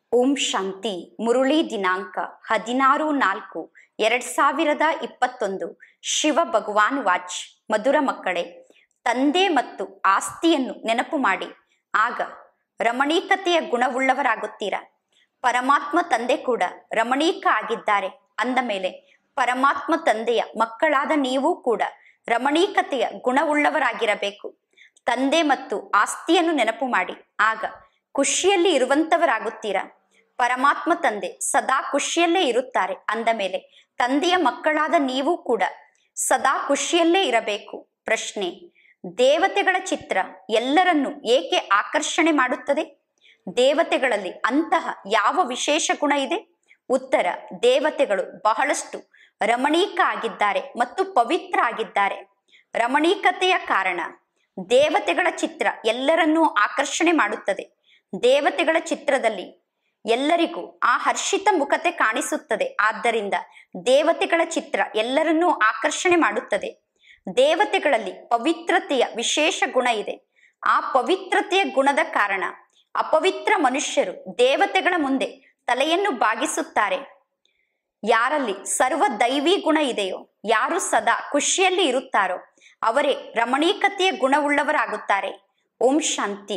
ಓಂ ಶಾಂತಿ ಮುರುಳಿ ದಿನಾಂಕ ಹದಿನಾರು ನಾಲ್ಕು ಎರಡ್ ಸಾವಿರದ ಇಪ್ಪತ್ತೊಂದು ಶಿವ ಭಗವಾನ್ ವಾಚ್ ಮಧುರ ಮಕ್ಕಳೇ ತಂದೆ ಮತ್ತು ಆಸ್ತಿಯನ್ನು ನೆನಪು ಮಾಡಿ ಆಗ ರಮಣೀಕತೆಯ ಗುಣವುಳ್ಳವರಾಗುತ್ತೀರಾ ಪರಮಾತ್ಮ ತಂದೆ ಕೂಡ ರಮಣೀಕ ಆಗಿದ್ದಾರೆ ಅಂದ ಮೇಲೆ ಪರಮಾತ್ಮ ತಂದೆಯ ಮಕ್ಕಳಾದ ನೀವು ಕೂಡ ರಮಣೀಕತೆಯ ಗುಣವುಳ್ಳವರಾಗಿರಬೇಕು ತಂದೆ ಮತ್ತು ಆಸ್ತಿಯನ್ನು ನೆನಪು ಮಾಡಿ ಆಗ ಖುಷಿಯಲ್ಲಿ ಇರುವಂತವರಾಗುತ್ತೀರಾ ಪರಮಾತ್ಮ ತಂದೆ ಸದಾ ಖುಷಿಯಲ್ಲೇ ಇರುತ್ತಾರೆ ಅಂದ ಮೇಲೆ ತಂದೆಯ ಮಕ್ಕಳಾದ ನೀವು ಕೂಡ ಸದಾ ಖುಷಿಯಲ್ಲೇ ಇರಬೇಕು ಪ್ರಶ್ನೆ ದೇವತೆಗಳ ಚಿತ್ರ ಎಲ್ಲರನ್ನೂ ಏಕೆ ಆಕರ್ಷಣೆ ಮಾಡುತ್ತದೆ ದೇವತೆಗಳಲ್ಲಿ ಅಂತಹ ಯಾವ ವಿಶೇಷ ಗುಣ ಇದೆ ಉತ್ತರ ದೇವತೆಗಳು ಬಹಳಷ್ಟು ರಮಣೀಕ ಆಗಿದ್ದಾರೆ ಮತ್ತು ಪವಿತ್ರ ಆಗಿದ್ದಾರೆ ರಮಣೀಕತೆಯ ಕಾರಣ ದೇವತೆಗಳ ಚಿತ್ರ ಎಲ್ಲರನ್ನೂ ಆಕರ್ಷಣೆ ಮಾಡುತ್ತದೆ ದೇವತೆಗಳ ಚಿತ್ರದಲ್ಲಿ ಎಲ್ಲರಿಗೂ ಆ ಹರ್ಷಿತ ಮುಖತೆ ಕಾಣಿಸುತ್ತದೆ ಆದ್ದರಿಂದ ದೇವತೆಗಳ ಚಿತ್ರ ಎಲ್ಲರನ್ನೂ ಆಕರ್ಷಣೆ ಮಾಡುತ್ತದೆ ದೇವತೆಗಳಲ್ಲಿ ಪವಿತ್ರತೆಯ ವಿಶೇಷ ಗುಣ ಇದೆ ಆ ಪವಿತ್ರತೆಯ ಗುಣದ ಕಾರಣ ಅಪವಿತ್ರ ಮನುಷ್ಯರು ದೇವತೆಗಳ ಮುಂದೆ ತಲೆಯನ್ನು ಬಾಗಿಸುತ್ತಾರೆ ಯಾರಲ್ಲಿ ಸರ್ವ ದೈವಿ ಗುಣ ಇದೆಯೋ ಯಾರು ಸದಾ ಖುಷಿಯಲ್ಲಿ ಇರುತ್ತಾರೋ ಅವರೇ ರಮಣೀಕತೆಯ ಗುಣವುಳ್ಳವರಾಗುತ್ತಾರೆ ಓಂ ಶಾಂತಿ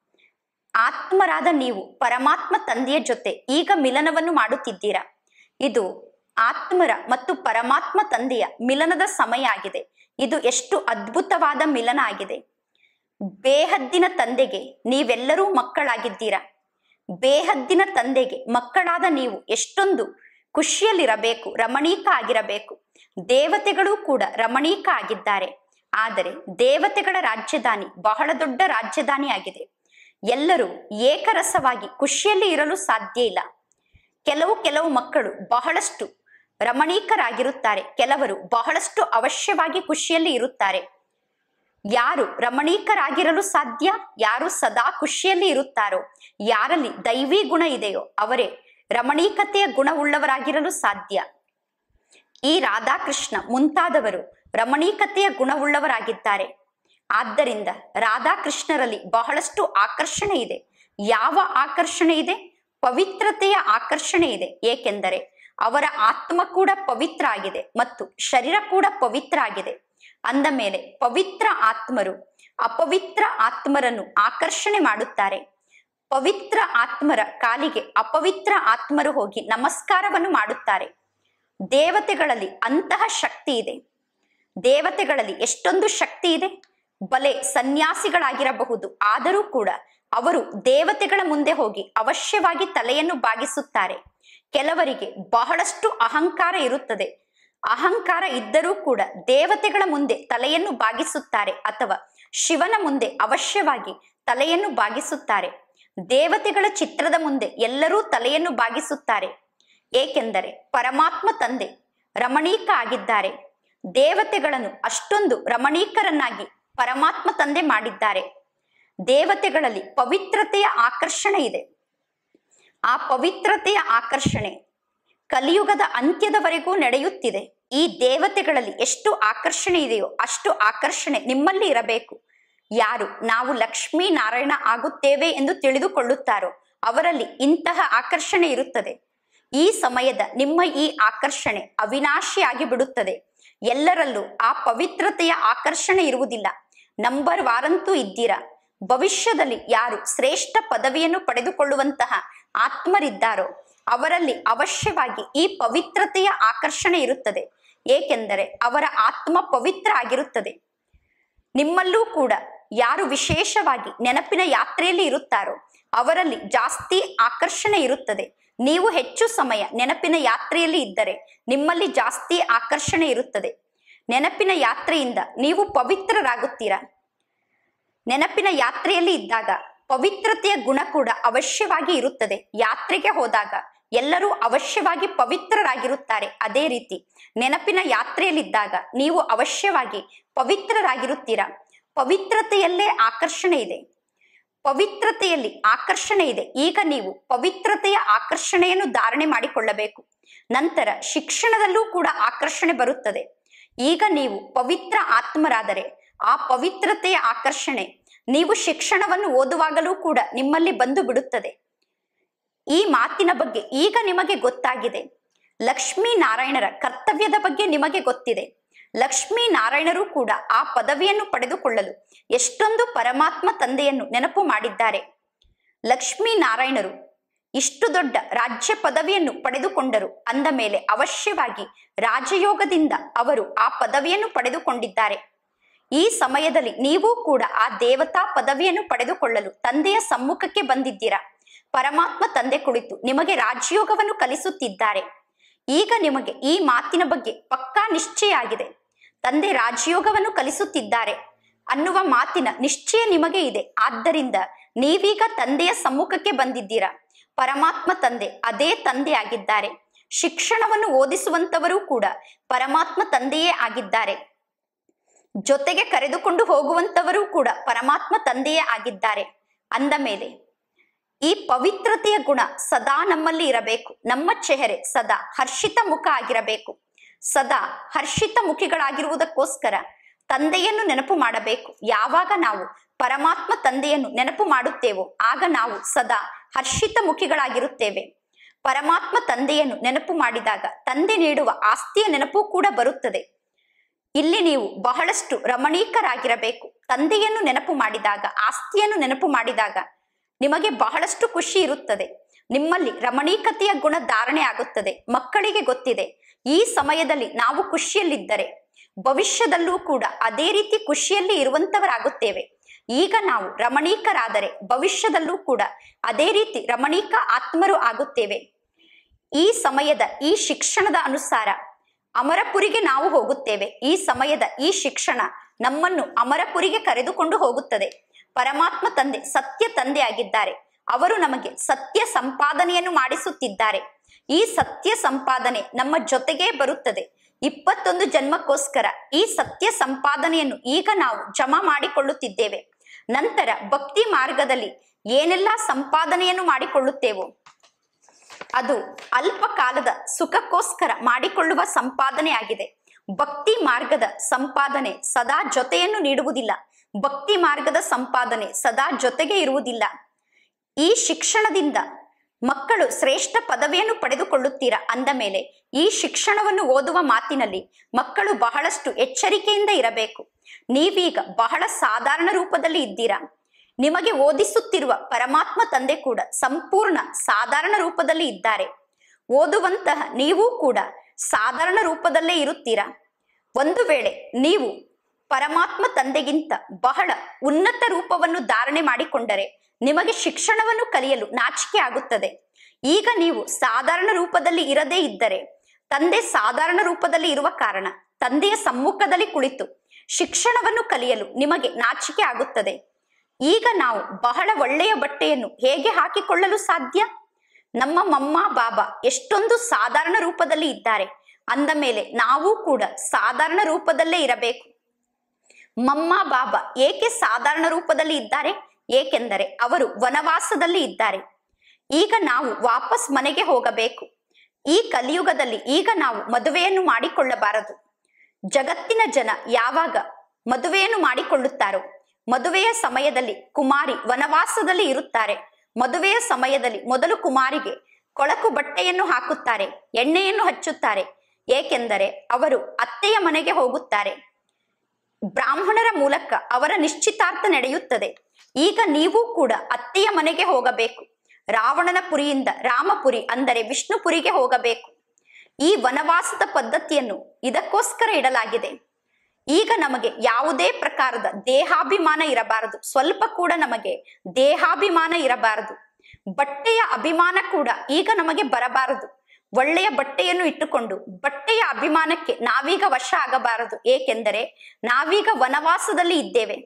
ಆತ್ಮರಾದ ನೀವು ಪರಮಾತ್ಮ ತಂದೆಯ ಜೊತೆ ಈಗ ಮಿಲನವನ್ನು ಮಾಡುತ್ತಿದ್ದೀರಾ ಇದು ಆತ್ಮರ ಮತ್ತು ಪರಮಾತ್ಮ ತಂದೆಯ ಮಿಲನದ ಸಮಯ ಆಗಿದೆ ಇದು ಎಷ್ಟು ಅದ್ಭುತವಾದ ಮಿಲನ ಆಗಿದೆ ಬೇಹದ್ದಿನ ತಂದೆಗೆ ನೀವೆಲ್ಲರೂ ಮಕ್ಕಳಾಗಿದ್ದೀರಾ ಬೇಹದ್ದಿನ ತಂದೆಗೆ ಮಕ್ಕಳಾದ ನೀವು ಎಷ್ಟೊಂದು ಖುಷಿಯಲ್ಲಿರಬೇಕು ರಮಣೀಕ ಆಗಿರಬೇಕು ದೇವತೆಗಳು ಕೂಡ ರಮಣೀಕ ಆಗಿದ್ದಾರೆ ಆದರೆ ದೇವತೆಗಳ ರಾಜಧಾನಿ ಬಹಳ ದೊಡ್ಡ ರಾಜಧಾನಿ ಆಗಿದೆ ಎಲ್ಲರೂ ಏಕರಸವಾಗಿ ಖುಷಿಯಲ್ಲಿ ಇರಲು ಸಾಧ್ಯ ಇಲ್ಲ ಕೆಲವು ಕೆಲವು ಮಕ್ಕಳು ಬಹಳಷ್ಟು ರಮಣೀಕರಾಗಿರುತ್ತಾರೆ ಕೆಲವರು ಬಹಳಷ್ಟು ಅವಶ್ಯವಾಗಿ ಖುಷಿಯಲ್ಲಿ ಇರುತ್ತಾರೆ ಯಾರು ರಮಣೀಕರಾಗಿರಲು ಸಾಧ್ಯ ಯಾರು ಸದಾ ಖುಷಿಯಲ್ಲಿ ಇರುತ್ತಾರೋ ಯಾರಲ್ಲಿ ದೈವಿ ಗುಣ ಇದೆಯೋ ಅವರೇ ರಮಣೀಕತೆಯ ಗುಣವುಳ್ಳವರಾಗಿರಲು ಸಾಧ್ಯ ಈ ರಾಧಾಕೃಷ್ಣ ಮುಂತಾದವರು ರಮಣೀಕತೆಯ ಗುಣವುಳ್ಳವರಾಗಿದ್ದಾರೆ ಆದ್ದರಿಂದ ರಾಧಾಕೃಷ್ಣರಲ್ಲಿ ಬಹಳಷ್ಟು ಆಕರ್ಷಣೆ ಇದೆ ಯಾವ ಆಕರ್ಷಣೆ ಇದೆ ಪವಿತ್ರತೆಯ ಆಕರ್ಷಣೆ ಇದೆ ಏಕೆಂದರೆ ಅವರ ಆತ್ಮ ಕೂಡ ಪವಿತ್ರ ಆಗಿದೆ ಮತ್ತು ಶರೀರ ಕೂಡ ಪವಿತ್ರ ಆಗಿದೆ ಅಂದ ಮೇಲೆ ಪವಿತ್ರ ಆತ್ಮರು ಅಪವಿತ್ರ ಆತ್ಮರನ್ನು ಆಕರ್ಷಣೆ ಮಾಡುತ್ತಾರೆ ಪವಿತ್ರ ಆತ್ಮರ ಕಾಲಿಗೆ ಅಪವಿತ್ರ ಆತ್ಮರು ಹೋಗಿ ನಮಸ್ಕಾರವನ್ನು ಮಾಡುತ್ತಾರೆ ದೇವತೆಗಳಲ್ಲಿ ಅಂತಹ ಶಕ್ತಿ ಇದೆ ದೇವತೆಗಳಲ್ಲಿ ಎಷ್ಟೊಂದು ಶಕ್ತಿ ಇದೆ ಬಲೆ ಸನ್ಯಾಸಿಗಳಾಗಿರಬಹುದು ಆದರೂ ಕೂಡ ಅವರು ದೇವತೆಗಳ ಮುಂದೆ ಹೋಗಿ ಅವಶ್ಯವಾಗಿ ತಲೆಯನ್ನು ಬಾಗಿಸುತ್ತಾರೆ ಕೆಲವರಿಗೆ ಬಹಳಷ್ಟು ಅಹಂಕಾರ ಇರುತ್ತದೆ ಅಹಂಕಾರ ಇದ್ದರೂ ಕೂಡ ದೇವತೆಗಳ ಮುಂದೆ ತಲೆಯನ್ನು ಬಾಗಿಸುತ್ತಾರೆ ಅಥವಾ ಶಿವನ ಮುಂದೆ ಅವಶ್ಯವಾಗಿ ತಲೆಯನ್ನು ಬಾಗಿಸುತ್ತಾರೆ ದೇವತೆಗಳ ಚಿತ್ರದ ಮುಂದೆ ಎಲ್ಲರೂ ತಲೆಯನ್ನು ಬಾಗಿಸುತ್ತಾರೆ ಏಕೆಂದರೆ ಪರಮಾತ್ಮ ತಂದೆ ರಮಣೀಕ ಆಗಿದ್ದಾರೆ ದೇವತೆಗಳನ್ನು ಅಷ್ಟೊಂದು ರಮಣೀಕರನ್ನಾಗಿ ಪರಮಾತ್ಮ ತಂದೆ ಮಾಡಿದ್ದಾರೆ ದೇವತೆಗಳಲ್ಲಿ ಪವಿತ್ರತೆಯ ಆಕರ್ಷಣೆ ಇದೆ ಆ ಪವಿತ್ರತೆಯ ಆಕರ್ಷಣೆ ಕಲಿಯುಗದ ಅಂತ್ಯದವರೆಗೂ ನಡೆಯುತ್ತಿದೆ ಈ ದೇವತೆಗಳಲ್ಲಿ ಎಷ್ಟು ಆಕರ್ಷಣೆ ಇದೆಯೋ ಅಷ್ಟು ಆಕರ್ಷಣೆ ನಿಮ್ಮಲ್ಲಿ ಇರಬೇಕು ಯಾರು ನಾವು ಲಕ್ಷ್ಮೀ ನಾರಾಯಣ ಆಗುತ್ತೇವೆ ಎಂದು ತಿಳಿದುಕೊಳ್ಳುತ್ತಾರೋ ಅವರಲ್ಲಿ ಇಂತಹ ಆಕರ್ಷಣೆ ಇರುತ್ತದೆ ಈ ಸಮಯದ ನಿಮ್ಮ ಈ ಆಕರ್ಷಣೆ ಅವಿನಾಶಿಯಾಗಿ ಬಿಡುತ್ತದೆ ಎಲ್ಲರಲ್ಲೂ ಆ ಪವಿತ್ರತೆಯ ಆಕರ್ಷಣೆ ಇರುವುದಿಲ್ಲ ನಂಬರ್ ವಾರಂತೂ ಇದ್ದೀರಾ ಭವಿಷ್ಯದಲ್ಲಿ ಯಾರು ಶ್ರೇಷ್ಠ ಪದವಿಯನ್ನು ಪಡೆದುಕೊಳ್ಳುವಂತಹ ಆತ್ಮರಿದ್ದಾರೋ ಅವರಲ್ಲಿ ಅವಶ್ಯವಾಗಿ ಈ ಪವಿತ್ರತೆಯ ಆಕರ್ಷಣೆ ಇರುತ್ತದೆ ಏಕೆಂದರೆ ಅವರ ಆತ್ಮ ಪವಿತ್ರ ಆಗಿರುತ್ತದೆ ನಿಮ್ಮಲ್ಲೂ ಕೂಡ ಯಾರು ವಿಶೇಷವಾಗಿ ನೆನಪಿನ ಯಾತ್ರೆಯಲ್ಲಿ ಇರುತ್ತಾರೋ ಅವರಲ್ಲಿ ಜಾಸ್ತಿ ಆಕರ್ಷಣೆ ಇರುತ್ತದೆ ನೀವು ಹೆಚ್ಚು ಸಮಯ ನೆನಪಿನ ಯಾತ್ರೆಯಲ್ಲಿ ಇದ್ದರೆ ನಿಮ್ಮಲ್ಲಿ ಜಾಸ್ತಿ ಆಕರ್ಷಣೆ ಇರುತ್ತದೆ ನೆನಪಿನ ಯಾತ್ರೆಯಿಂದ ನೀವು ಪವಿತ್ರರಾಗುತ್ತೀರಾ ನೆನಪಿನ ಯಾತ್ರೆಯಲ್ಲಿ ಇದ್ದಾಗ ಪವಿತ್ರತೆಯ ಗುಣ ಕೂಡ ಅವಶ್ಯವಾಗಿ ಇರುತ್ತದೆ ಯಾತ್ರೆಗೆ ಹೋದಾಗ ಎಲ್ಲರೂ ಅವಶ್ಯವಾಗಿ ಪವಿತ್ರರಾಗಿರುತ್ತಾರೆ ಅದೇ ರೀತಿ ನೆನಪಿನ ಯಾತ್ರೆಯಲ್ಲಿದ್ದಾಗ ನೀವು ಅವಶ್ಯವಾಗಿ ಪವಿತ್ರರಾಗಿರುತ್ತೀರಾ ಪವಿತ್ರತೆಯಲ್ಲೇ ಆಕರ್ಷಣೆ ಇದೆ ಪವಿತ್ರತೆಯಲ್ಲಿ ಆಕರ್ಷಣೆ ಇದೆ ಈಗ ನೀವು ಪವಿತ್ರತೆಯ ಆಕರ್ಷಣೆಯನ್ನು ಧಾರಣೆ ಮಾಡಿಕೊಳ್ಳಬೇಕು ನಂತರ ಶಿಕ್ಷಣದಲ್ಲೂ ಕೂಡ ಆಕರ್ಷಣೆ ಬರುತ್ತದೆ ಈಗ ನೀವು ಪವಿತ್ರ ಆತ್ಮರಾದರೆ ಆ ಪವಿತ್ರತೆಯ ಆಕರ್ಷಣೆ ನೀವು ಶಿಕ್ಷಣವನ್ನು ಓದುವಾಗಲೂ ಕೂಡ ನಿಮ್ಮಲ್ಲಿ ಬಂದು ಬಿಡುತ್ತದೆ ಈ ಮಾತಿನ ಬಗ್ಗೆ ಈಗ ನಿಮಗೆ ಗೊತ್ತಾಗಿದೆ ಲಕ್ಷ್ಮೀ ನಾರಾಯಣರ ಕರ್ತವ್ಯದ ಬಗ್ಗೆ ನಿಮಗೆ ಗೊತ್ತಿದೆ ಲಕ್ಷ್ಮೀ ನಾರಾಯಣರು ಕೂಡ ಆ ಪದವಿಯನ್ನು ಪಡೆದುಕೊಳ್ಳಲು ಎಷ್ಟೊಂದು ಪರಮಾತ್ಮ ತಂದೆಯನ್ನು ನೆನಪು ಮಾಡಿದ್ದಾರೆ ಲಕ್ಷ್ಮೀ ನಾರಾಯಣರು ಇಷ್ಟು ದೊಡ್ಡ ರಾಜ್ಯ ಪದವಿಯನ್ನು ಪಡೆದುಕೊಂಡರು ಅಂದ ಮೇಲೆ ಅವಶ್ಯವಾಗಿ ರಾಜಯೋಗದಿಂದ ಅವರು ಆ ಪದವಿಯನ್ನು ಪಡೆದುಕೊಂಡಿದ್ದಾರೆ ಈ ಸಮಯದಲ್ಲಿ ನೀವು ಕೂಡ ಆ ದೇವತಾ ಪದವಿಯನ್ನು ಪಡೆದುಕೊಳ್ಳಲು ತಂದೆಯ ಸಮ್ಮುಖಕ್ಕೆ ಬಂದಿದ್ದೀರಾ ಪರಮಾತ್ಮ ತಂದೆ ಕುಳಿತು ನಿಮಗೆ ರಾಜಯೋಗವನ್ನು ಕಲಿಸುತ್ತಿದ್ದಾರೆ ಈಗ ನಿಮಗೆ ಈ ಮಾತಿನ ಬಗ್ಗೆ ಪಕ್ಕಾ ನಿಶ್ಚಯ ಆಗಿದೆ ತಂದೆ ರಾಜಯೋಗವನ್ನು ಕಲಿಸುತ್ತಿದ್ದಾರೆ ಅನ್ನುವ ಮಾತಿನ ನಿಶ್ಚಯ ನಿಮಗೆ ಇದೆ ಆದ್ದರಿಂದ ನೀವೀಗ ತಂದೆಯ ಸಮ್ಮುಖಕ್ಕೆ ಬಂದಿದ್ದೀರಾ ಪರಮಾತ್ಮ ತಂದೆ ಅದೇ ತಂದೆ ಆಗಿದ್ದಾರೆ ಶಿಕ್ಷಣವನ್ನು ಓದಿಸುವಂತವರು ಕೂಡ ಪರಮಾತ್ಮ ತಂದೆಯೇ ಆಗಿದ್ದಾರೆ ಜೊತೆಗೆ ಕರೆದುಕೊಂಡು ಹೋಗುವಂತವರು ಕೂಡ ಪರಮಾತ್ಮ ತಂದೆಯೇ ಆಗಿದ್ದಾರೆ ಅಂದ ಮೇಲೆ ಈ ಪವಿತ್ರತೆಯ ಗುಣ ಸದಾ ನಮ್ಮಲ್ಲಿ ಇರಬೇಕು ನಮ್ಮ ಚೆಹರೆ ಸದಾ ಹರ್ಷಿತ ಮುಖ ಆಗಿರಬೇಕು ಸದಾ ಹರ್ಷಿತ ಮುಖಿಗಳಾಗಿರುವುದಕ್ಕೋಸ್ಕರ ತಂದೆಯನ್ನು ನೆನಪು ಮಾಡಬೇಕು ಯಾವಾಗ ನಾವು ಪರಮಾತ್ಮ ತಂದೆಯನ್ನು ನೆನಪು ಮಾಡುತ್ತೇವೋ ಆಗ ನಾವು ಸದಾ ಹರ್ಷಿತ ಮುಖಿಗಳಾಗಿರುತ್ತೇವೆ ಪರಮಾತ್ಮ ತಂದೆಯನ್ನು ನೆನಪು ಮಾಡಿದಾಗ ತಂದೆ ನೀಡುವ ಆಸ್ತಿಯ ನೆನಪು ಕೂಡ ಬರುತ್ತದೆ ಇಲ್ಲಿ ನೀವು ಬಹಳಷ್ಟು ರಮಣೀಕರಾಗಿರಬೇಕು ತಂದೆಯನ್ನು ನೆನಪು ಮಾಡಿದಾಗ ಆಸ್ತಿಯನ್ನು ನೆನಪು ಮಾಡಿದಾಗ ನಿಮಗೆ ಬಹಳಷ್ಟು ಖುಷಿ ಇರುತ್ತದೆ ನಿಮ್ಮಲ್ಲಿ ರಮಣೀಕತೆಯ ಗುಣ ಧಾರಣೆ ಆಗುತ್ತದೆ ಮಕ್ಕಳಿಗೆ ಗೊತ್ತಿದೆ ಈ ಸಮಯದಲ್ಲಿ ನಾವು ಖುಷಿಯಲ್ಲಿದ್ದರೆ ಭವಿಷ್ಯದಲ್ಲೂ ಕೂಡ ಅದೇ ರೀತಿ ಖುಷಿಯಲ್ಲಿ ಇರುವಂತವರಾಗುತ್ತೇವೆ ಈಗ ನಾವು ರಮಣೀಕರಾದರೆ ಭವಿಷ್ಯದಲ್ಲೂ ಕೂಡ ಅದೇ ರೀತಿ ರಮಣೀಕ ಆತ್ಮರು ಆಗುತ್ತೇವೆ ಈ ಸಮಯದ ಈ ಶಿಕ್ಷಣದ ಅನುಸಾರ ಅಮರಪುರಿಗೆ ನಾವು ಹೋಗುತ್ತೇವೆ ಈ ಸಮಯದ ಈ ಶಿಕ್ಷಣ ನಮ್ಮನ್ನು ಅಮರಪುರಿಗೆ ಕರೆದುಕೊಂಡು ಹೋಗುತ್ತದೆ ಪರಮಾತ್ಮ ತಂದೆ ಸತ್ಯ ತಂದೆ ಆಗಿದ್ದಾರೆ ಅವರು ನಮಗೆ ಸತ್ಯ ಸಂಪಾದನೆಯನ್ನು ಮಾಡಿಸುತ್ತಿದ್ದಾರೆ ಈ ಸತ್ಯ ಸಂಪಾದನೆ ನಮ್ಮ ಜೊತೆಗೇ ಬರುತ್ತದೆ ಇಪ್ಪತ್ತೊಂದು ಜನ್ಮಕ್ಕೋಸ್ಕರ ಈ ಸತ್ಯ ಸಂಪಾದನೆಯನ್ನು ಈಗ ನಾವು ಜಮಾ ಮಾಡಿಕೊಳ್ಳುತ್ತಿದ್ದೇವೆ ನಂತರ ಭಕ್ತಿ ಮಾರ್ಗದಲ್ಲಿ ಏನೆಲ್ಲ ಸಂಪಾದನೆಯನ್ನು ಮಾಡಿಕೊಳ್ಳುತ್ತೇವೋ ಅದು ಅಲ್ಪ ಕಾಲದ ಸುಖಕ್ಕೋಸ್ಕರ ಮಾಡಿಕೊಳ್ಳುವ ಸಂಪಾದನೆ ಆಗಿದೆ ಭಕ್ತಿ ಮಾರ್ಗದ ಸಂಪಾದನೆ ಸದಾ ಜೊತೆಯನ್ನು ನೀಡುವುದಿಲ್ಲ ಭಕ್ತಿ ಮಾರ್ಗದ ಸಂಪಾದನೆ ಸದಾ ಜೊತೆಗೆ ಇರುವುದಿಲ್ಲ ಈ ಶಿಕ್ಷಣದಿಂದ ಮಕ್ಕಳು ಶ್ರೇಷ್ಠ ಪದವಿಯನ್ನು ಪಡೆದುಕೊಳ್ಳುತ್ತೀರಾ ಅಂದ ಮೇಲೆ ಈ ಶಿಕ್ಷಣವನ್ನು ಓದುವ ಮಾತಿನಲ್ಲಿ ಮಕ್ಕಳು ಬಹಳಷ್ಟು ಎಚ್ಚರಿಕೆಯಿಂದ ಇರಬೇಕು ನೀವೀಗ ಬಹಳ ಸಾಧಾರಣ ರೂಪದಲ್ಲಿ ಇದ್ದೀರಾ ನಿಮಗೆ ಓದಿಸುತ್ತಿರುವ ಪರಮಾತ್ಮ ತಂದೆ ಕೂಡ ಸಂಪೂರ್ಣ ಸಾಧಾರಣ ರೂಪದಲ್ಲಿ ಇದ್ದಾರೆ ಓದುವಂತಹ ನೀವು ಕೂಡ ಸಾಧಾರಣ ರೂಪದಲ್ಲೇ ಇರುತ್ತೀರಾ ಒಂದು ವೇಳೆ ನೀವು ಪರಮಾತ್ಮ ತಂದೆಗಿಂತ ಬಹಳ ಉನ್ನತ ರೂಪವನ್ನು ಧಾರಣೆ ಮಾಡಿಕೊಂಡರೆ ನಿಮಗೆ ಶಿಕ್ಷಣವನ್ನು ಕಲಿಯಲು ನಾಚಿಕೆ ಆಗುತ್ತದೆ ಈಗ ನೀವು ಸಾಧಾರಣ ರೂಪದಲ್ಲಿ ಇರದೇ ಇದ್ದರೆ ತಂದೆ ಸಾಧಾರಣ ರೂಪದಲ್ಲಿ ಇರುವ ಕಾರಣ ತಂದೆಯ ಸಮ್ಮುಖದಲ್ಲಿ ಕುಳಿತು ಶಿಕ್ಷಣವನ್ನು ಕಲಿಯಲು ನಿಮಗೆ ನಾಚಿಕೆ ಆಗುತ್ತದೆ ಈಗ ನಾವು ಬಹಳ ಒಳ್ಳೆಯ ಬಟ್ಟೆಯನ್ನು ಹೇಗೆ ಹಾಕಿಕೊಳ್ಳಲು ಸಾಧ್ಯ ನಮ್ಮ ಮಮ್ಮ ಬಾಬಾ ಎಷ್ಟೊಂದು ಸಾಧಾರಣ ರೂಪದಲ್ಲಿ ಇದ್ದಾರೆ ಅಂದ ಮೇಲೆ ನಾವು ಕೂಡ ಸಾಧಾರಣ ರೂಪದಲ್ಲೇ ಇರಬೇಕು ಮಮ್ಮ ಬಾಬಾ ಏಕೆ ಸಾಧಾರಣ ರೂಪದಲ್ಲಿ ಇದ್ದಾರೆ ಏಕೆಂದರೆ ಅವರು ವನವಾಸದಲ್ಲಿ ಇದ್ದಾರೆ ಈಗ ನಾವು ವಾಪಸ್ ಮನೆಗೆ ಹೋಗಬೇಕು ಈ ಕಲಿಯುಗದಲ್ಲಿ ಈಗ ನಾವು ಮದುವೆಯನ್ನು ಮಾಡಿಕೊಳ್ಳಬಾರದು ಜಗತ್ತಿನ ಜನ ಯಾವಾಗ ಮದುವೆಯನ್ನು ಮಾಡಿಕೊಳ್ಳುತ್ತಾರೋ ಮದುವೆಯ ಸಮಯದಲ್ಲಿ ಕುಮಾರಿ ವನವಾಸದಲ್ಲಿ ಇರುತ್ತಾರೆ ಮದುವೆಯ ಸಮಯದಲ್ಲಿ ಮೊದಲು ಕುಮಾರಿಗೆ ಕೊಳಕು ಬಟ್ಟೆಯನ್ನು ಹಾಕುತ್ತಾರೆ ಎಣ್ಣೆಯನ್ನು ಹಚ್ಚುತ್ತಾರೆ ಏಕೆಂದರೆ ಅವರು ಅತ್ತೆಯ ಮನೆಗೆ ಹೋಗುತ್ತಾರೆ ಬ್ರಾಹ್ಮಣರ ಮೂಲಕ ಅವರ ನಿಶ್ಚಿತಾರ್ಥ ನಡೆಯುತ್ತದೆ ಈಗ ನೀವು ಕೂಡ ಅತ್ತೆಯ ಮನೆಗೆ ಹೋಗಬೇಕು ರಾವಣನ ಪುರಿಯಿಂದ ರಾಮಪುರಿ ಅಂದರೆ ವಿಷ್ಣುಪುರಿಗೆ ಹೋಗಬೇಕು ಈ ವನವಾಸದ ಪದ್ಧತಿಯನ್ನು ಇದಕ್ಕೋಸ್ಕರ ಇಡಲಾಗಿದೆ ಈಗ ನಮಗೆ ಯಾವುದೇ ಪ್ರಕಾರದ ದೇಹಾಭಿಮಾನ ಇರಬಾರದು ಸ್ವಲ್ಪ ಕೂಡ ನಮಗೆ ದೇಹಾಭಿಮಾನ ಇರಬಾರದು ಬಟ್ಟೆಯ ಅಭಿಮಾನ ಕೂಡ ಈಗ ನಮಗೆ ಬರಬಾರದು ಒಳ್ಳೆಯ ಬಟ್ಟೆಯನ್ನು ಇಟ್ಟುಕೊಂಡು ಬಟ್ಟೆಯ ಅಭಿಮಾನಕ್ಕೆ ನಾವೀಗ ವಶ ಆಗಬಾರದು ಏಕೆಂದರೆ ನಾವೀಗ ವನವಾಸದಲ್ಲಿ ಇದ್ದೇವೆ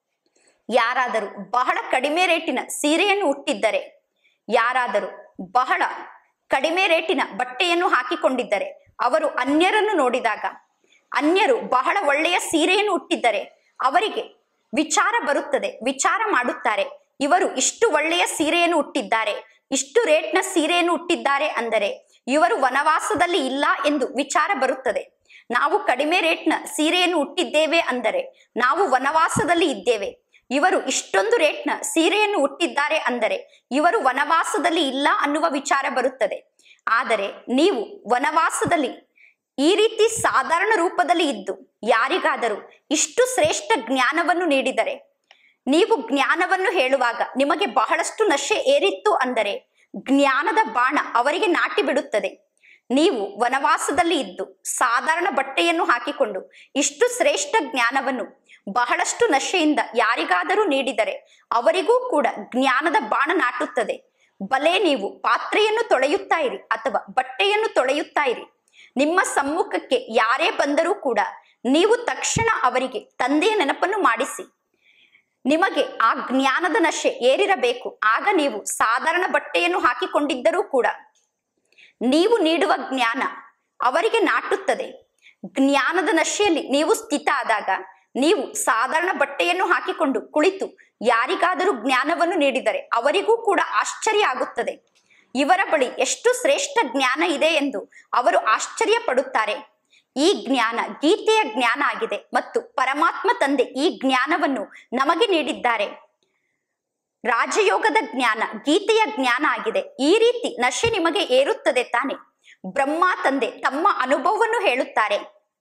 ಯಾರಾದರೂ ಬಹಳ ಕಡಿಮೆ ರೇಟಿನ ಸೀರೆಯನ್ನು ಉಟ್ಟಿದ್ದರೆ ಯಾರಾದರೂ ಬಹಳ ಕಡಿಮೆ ರೇಟಿನ ಬಟ್ಟೆಯನ್ನು ಹಾಕಿಕೊಂಡಿದ್ದರೆ ಅವರು ಅನ್ಯರನ್ನು ನೋಡಿದಾಗ ಅನ್ಯರು ಬಹಳ ಒಳ್ಳೆಯ ಸೀರೆಯನ್ನು ಉಟ್ಟಿದ್ದರೆ ಅವರಿಗೆ ವಿಚಾರ ಬರುತ್ತದೆ ವಿಚಾರ ಮಾಡುತ್ತಾರೆ ಇವರು ಇಷ್ಟು ಒಳ್ಳೆಯ ಸೀರೆಯನ್ನು ಉಟ್ಟಿದ್ದಾರೆ ಇಷ್ಟು ರೇಟ್ನ ಸೀರೆಯನ್ನು ಉಟ್ಟಿದ್ದಾರೆ ಅಂದರೆ ಇವರು ವನವಾಸದಲ್ಲಿ ಇಲ್ಲ ಎಂದು ವಿಚಾರ ಬರುತ್ತದೆ ನಾವು ಕಡಿಮೆ ರೇಟ್ನ ಸೀರೆಯನ್ನು ಉಟ್ಟಿದ್ದೇವೆ ಅಂದರೆ ನಾವು ವನವಾಸದಲ್ಲಿ ಇದ್ದೇವೆ ಇವರು ಇಷ್ಟೊಂದು ರೇಟ್ನ ಸೀರೆಯನ್ನು ಉಟ್ಟಿದ್ದಾರೆ ಅಂದರೆ ಇವರು ವನವಾಸದಲ್ಲಿ ಇಲ್ಲ ಅನ್ನುವ ವಿಚಾರ ಬರುತ್ತದೆ ಆದರೆ ನೀವು ವನವಾಸದಲ್ಲಿ ಈ ರೀತಿ ಸಾಧಾರಣ ರೂಪದಲ್ಲಿ ಇದ್ದು ಯಾರಿಗಾದರೂ ಇಷ್ಟು ಶ್ರೇಷ್ಠ ಜ್ಞಾನವನ್ನು ನೀಡಿದರೆ ನೀವು ಜ್ಞಾನವನ್ನು ಹೇಳುವಾಗ ನಿಮಗೆ ಬಹಳಷ್ಟು ನಶೆ ಏರಿತ್ತು ಅಂದರೆ ಜ್ಞಾನದ ಬಾಣ ಅವರಿಗೆ ನಾಟಿ ಬಿಡುತ್ತದೆ ನೀವು ವನವಾಸದಲ್ಲಿ ಇದ್ದು ಸಾಧಾರಣ ಬಟ್ಟೆಯನ್ನು ಹಾಕಿಕೊಂಡು ಇಷ್ಟು ಶ್ರೇಷ್ಠ ಜ್ಞಾನವನ್ನು ಬಹಳಷ್ಟು ನಶೆಯಿಂದ ಯಾರಿಗಾದರೂ ನೀಡಿದರೆ ಅವರಿಗೂ ಕೂಡ ಜ್ಞಾನದ ಬಾಣ ನಾಟುತ್ತದೆ ಬಲೆ ನೀವು ಪಾತ್ರೆಯನ್ನು ತೊಳೆಯುತ್ತಾ ಇರಿ ಅಥವಾ ಬಟ್ಟೆಯನ್ನು ತೊಳೆಯುತ್ತಾ ಇರಿ ನಿಮ್ಮ ಸಮ್ಮುಖಕ್ಕೆ ಯಾರೇ ಬಂದರೂ ಕೂಡ ನೀವು ತಕ್ಷಣ ಅವರಿಗೆ ತಂದೆಯ ನೆನಪನ್ನು ಮಾಡಿಸಿ ನಿಮಗೆ ಆ ಜ್ಞಾನದ ನಶೆ ಏರಿರಬೇಕು ಆಗ ನೀವು ಸಾಧಾರಣ ಬಟ್ಟೆಯನ್ನು ಹಾಕಿಕೊಂಡಿದ್ದರೂ ಕೂಡ ನೀವು ನೀಡುವ ಜ್ಞಾನ ಅವರಿಗೆ ನಾಟುತ್ತದೆ ಜ್ಞಾನದ ನಶೆಯಲ್ಲಿ ನೀವು ಸ್ಥಿತ ಆದಾಗ ನೀವು ಸಾಧಾರಣ ಬಟ್ಟೆಯನ್ನು ಹಾಕಿಕೊಂಡು ಕುಳಿತು ಯಾರಿಗಾದರೂ ಜ್ಞಾನವನ್ನು ನೀಡಿದರೆ ಅವರಿಗೂ ಕೂಡ ಆಶ್ಚರ್ಯ ಆಗುತ್ತದೆ ಇವರ ಬಳಿ ಎಷ್ಟು ಶ್ರೇಷ್ಠ ಜ್ಞಾನ ಇದೆ ಎಂದು ಅವರು ಆಶ್ಚರ್ಯ ಪಡುತ್ತಾರೆ ಈ ಜ್ಞಾನ ಗೀತೆಯ ಜ್ಞಾನ ಆಗಿದೆ ಮತ್ತು ಪರಮಾತ್ಮ ತಂದೆ ಈ ಜ್ಞಾನವನ್ನು ನಮಗೆ ನೀಡಿದ್ದಾರೆ ರಾಜಯೋಗದ ಜ್ಞಾನ ಗೀತೆಯ ಜ್ಞಾನ ಆಗಿದೆ ಈ ರೀತಿ ನಶೆ ನಿಮಗೆ ಏರುತ್ತದೆ ತಾನೆ ಬ್ರಹ್ಮ ತಂದೆ ತಮ್ಮ ಅನುಭವವನ್ನು ಹೇಳುತ್ತಾರೆ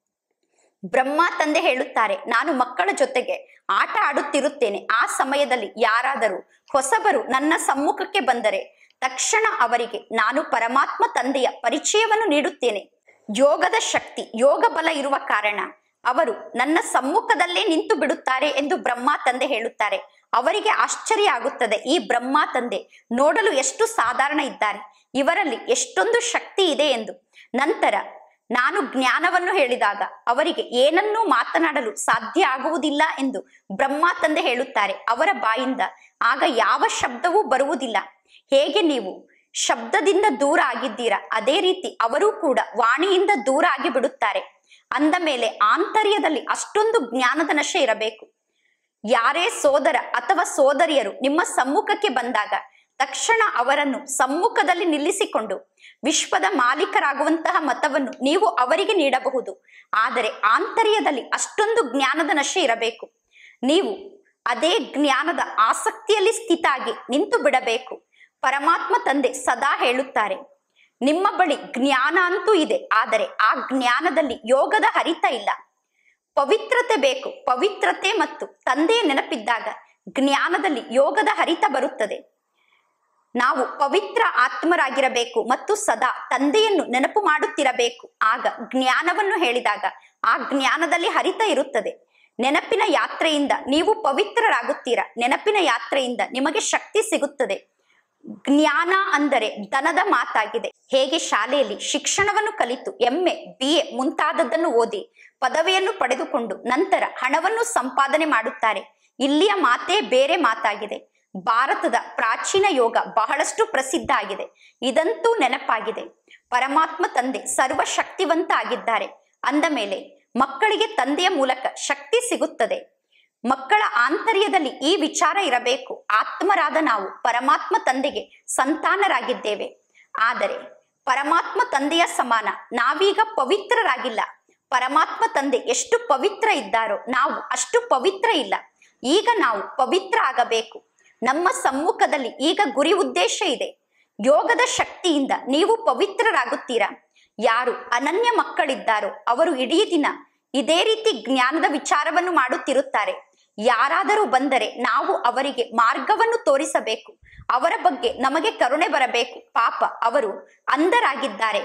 ಬ್ರಹ್ಮ ತಂದೆ ಹೇಳುತ್ತಾರೆ ನಾನು ಮಕ್ಕಳ ಜೊತೆಗೆ ಆಟ ಆಡುತ್ತಿರುತ್ತೇನೆ ಆ ಸಮಯದಲ್ಲಿ ಯಾರಾದರೂ ಹೊಸಬರು ನನ್ನ ಸಮ್ಮುಖಕ್ಕೆ ಬಂದರೆ ತಕ್ಷಣ ಅವರಿಗೆ ನಾನು ಪರಮಾತ್ಮ ತಂದೆಯ ಪರಿಚಯವನ್ನು ನೀಡುತ್ತೇನೆ ಯೋಗದ ಶಕ್ತಿ ಯೋಗ ಬಲ ಇರುವ ಕಾರಣ ಅವರು ನನ್ನ ಸಮ್ಮುಖದಲ್ಲೇ ನಿಂತು ಬಿಡುತ್ತಾರೆ ಎಂದು ಬ್ರಹ್ಮ ತಂದೆ ಹೇಳುತ್ತಾರೆ ಅವರಿಗೆ ಆಶ್ಚರ್ಯ ಆಗುತ್ತದೆ ಈ ಬ್ರಹ್ಮ ತಂದೆ ನೋಡಲು ಎಷ್ಟು ಸಾಧಾರಣ ಇದ್ದಾರೆ ಇವರಲ್ಲಿ ಎಷ್ಟೊಂದು ಶಕ್ತಿ ಇದೆ ಎಂದು ನಂತರ ನಾನು ಜ್ಞಾನವನ್ನು ಹೇಳಿದಾಗ ಅವರಿಗೆ ಏನನ್ನೂ ಮಾತನಾಡಲು ಸಾಧ್ಯ ಆಗುವುದಿಲ್ಲ ಎಂದು ಬ್ರಹ್ಮ ತಂದೆ ಹೇಳುತ್ತಾರೆ ಅವರ ಬಾಯಿಂದ ಆಗ ಯಾವ ಶಬ್ದವೂ ಬರುವುದಿಲ್ಲ ಹೇಗೆ ನೀವು ಶಬ್ದದಿಂದ ದೂರ ಆಗಿದ್ದೀರಾ ಅದೇ ರೀತಿ ಅವರೂ ಕೂಡ ವಾಣಿಯಿಂದ ದೂರ ಆಗಿ ಬಿಡುತ್ತಾರೆ ಅಂದ ಮೇಲೆ ಆಂತರ್ಯದಲ್ಲಿ ಅಷ್ಟೊಂದು ಜ್ಞಾನದ ನಶೆ ಇರಬೇಕು ಯಾರೇ ಸೋದರ ಅಥವಾ ಸೋದರಿಯರು ನಿಮ್ಮ ಸಮ್ಮುಖಕ್ಕೆ ಬಂದಾಗ ತಕ್ಷಣ ಅವರನ್ನು ಸಮ್ಮುಖದಲ್ಲಿ ನಿಲ್ಲಿಸಿಕೊಂಡು ವಿಶ್ವದ ಮಾಲೀಕರಾಗುವಂತಹ ಮತವನ್ನು ನೀವು ಅವರಿಗೆ ನೀಡಬಹುದು ಆದರೆ ಆಂತರ್ಯದಲ್ಲಿ ಅಷ್ಟೊಂದು ಜ್ಞಾನದ ನಶೆ ಇರಬೇಕು ನೀವು ಅದೇ ಜ್ಞಾನದ ಆಸಕ್ತಿಯಲ್ಲಿ ಸ್ಥಿತ ಆಗಿ ನಿಂತು ಬಿಡಬೇಕು ಪರಮಾತ್ಮ ತಂದೆ ಸದಾ ಹೇಳುತ್ತಾರೆ ನಿಮ್ಮ ಬಳಿ ಜ್ಞಾನ ಅಂತೂ ಇದೆ ಆದರೆ ಆ ಜ್ಞಾನದಲ್ಲಿ ಯೋಗದ ಹರಿತ ಇಲ್ಲ ಪವಿತ್ರತೆ ಬೇಕು ಪವಿತ್ರತೆ ಮತ್ತು ತಂದೆಯ ನೆನಪಿದ್ದಾಗ ಜ್ಞಾನದಲ್ಲಿ ಯೋಗದ ಹರಿತ ಬರುತ್ತದೆ ನಾವು ಪವಿತ್ರ ಆತ್ಮರಾಗಿರಬೇಕು ಮತ್ತು ಸದಾ ತಂದೆಯನ್ನು ನೆನಪು ಮಾಡುತ್ತಿರಬೇಕು ಆಗ ಜ್ಞಾನವನ್ನು ಹೇಳಿದಾಗ ಆ ಜ್ಞಾನದಲ್ಲಿ ಹರಿತ ಇರುತ್ತದೆ ನೆನಪಿನ ಯಾತ್ರೆಯಿಂದ ನೀವು ಪವಿತ್ರರಾಗುತ್ತೀರಾ ನೆನಪಿನ ಯಾತ್ರೆಯಿಂದ ನಿಮಗೆ ಶಕ್ತಿ ಸಿಗುತ್ತದೆ ಜ್ಞಾನ ಅಂದರೆ ದನದ ಮಾತಾಗಿದೆ ಹೇಗೆ ಶಾಲೆಯಲ್ಲಿ ಶಿಕ್ಷಣವನ್ನು ಕಲಿತು ಎಮ್ಮೆ ಬಿ ಎ ಮುಂತಾದದ್ದನ್ನು ಓದಿ ಪದವಿಯನ್ನು ಪಡೆದುಕೊಂಡು ನಂತರ ಹಣವನ್ನು ಸಂಪಾದನೆ ಮಾಡುತ್ತಾರೆ ಇಲ್ಲಿಯ ಮಾತೇ ಬೇರೆ ಮಾತಾಗಿದೆ ಭಾರತದ ಪ್ರಾಚೀನ ಯೋಗ ಬಹಳಷ್ಟು ಪ್ರಸಿದ್ಧ ಆಗಿದೆ ಇದಂತೂ ನೆನಪಾಗಿದೆ ಪರಮಾತ್ಮ ತಂದೆ ಸರ್ವಶಕ್ತಿವಂತ ಆಗಿದ್ದಾರೆ ಅಂದ ಮೇಲೆ ಮಕ್ಕಳಿಗೆ ತಂದೆಯ ಮೂಲಕ ಶಕ್ತಿ ಸಿಗುತ್ತದೆ ಮಕ್ಕಳ ಆಂತರ್ಯದಲ್ಲಿ ಈ ವಿಚಾರ ಇರಬೇಕು ಆತ್ಮರಾದ ನಾವು ಪರಮಾತ್ಮ ತಂದೆಗೆ ಸಂತಾನರಾಗಿದ್ದೇವೆ ಆದರೆ ಪರಮಾತ್ಮ ತಂದೆಯ ಸಮಾನ ನಾವೀಗ ಪವಿತ್ರರಾಗಿಲ್ಲ ಪರಮಾತ್ಮ ತಂದೆ ಎಷ್ಟು ಪವಿತ್ರ ಇದ್ದಾರೋ ನಾವು ಅಷ್ಟು ಪವಿತ್ರ ಇಲ್ಲ ಈಗ ನಾವು ಪವಿತ್ರ ಆಗಬೇಕು ನಮ್ಮ ಸಮ್ಮುಖದಲ್ಲಿ ಈಗ ಗುರಿ ಉದ್ದೇಶ ಇದೆ ಯೋಗದ ಶಕ್ತಿಯಿಂದ ನೀವು ಪವಿತ್ರರಾಗುತ್ತೀರಾ ಯಾರು ಅನನ್ಯ ಮಕ್ಕಳಿದ್ದಾರೋ ಅವರು ಇಡೀ ದಿನ ಇದೇ ರೀತಿ ಜ್ಞಾನದ ವಿಚಾರವನ್ನು ಮಾಡುತ್ತಿರುತ್ತಾರೆ ಯಾರಾದರೂ ಬಂದರೆ ನಾವು ಅವರಿಗೆ ಮಾರ್ಗವನ್ನು ತೋರಿಸಬೇಕು ಅವರ ಬಗ್ಗೆ ನಮಗೆ ಕರುಣೆ ಬರಬೇಕು ಪಾಪ ಅವರು ಅಂಧರಾಗಿದ್ದಾರೆ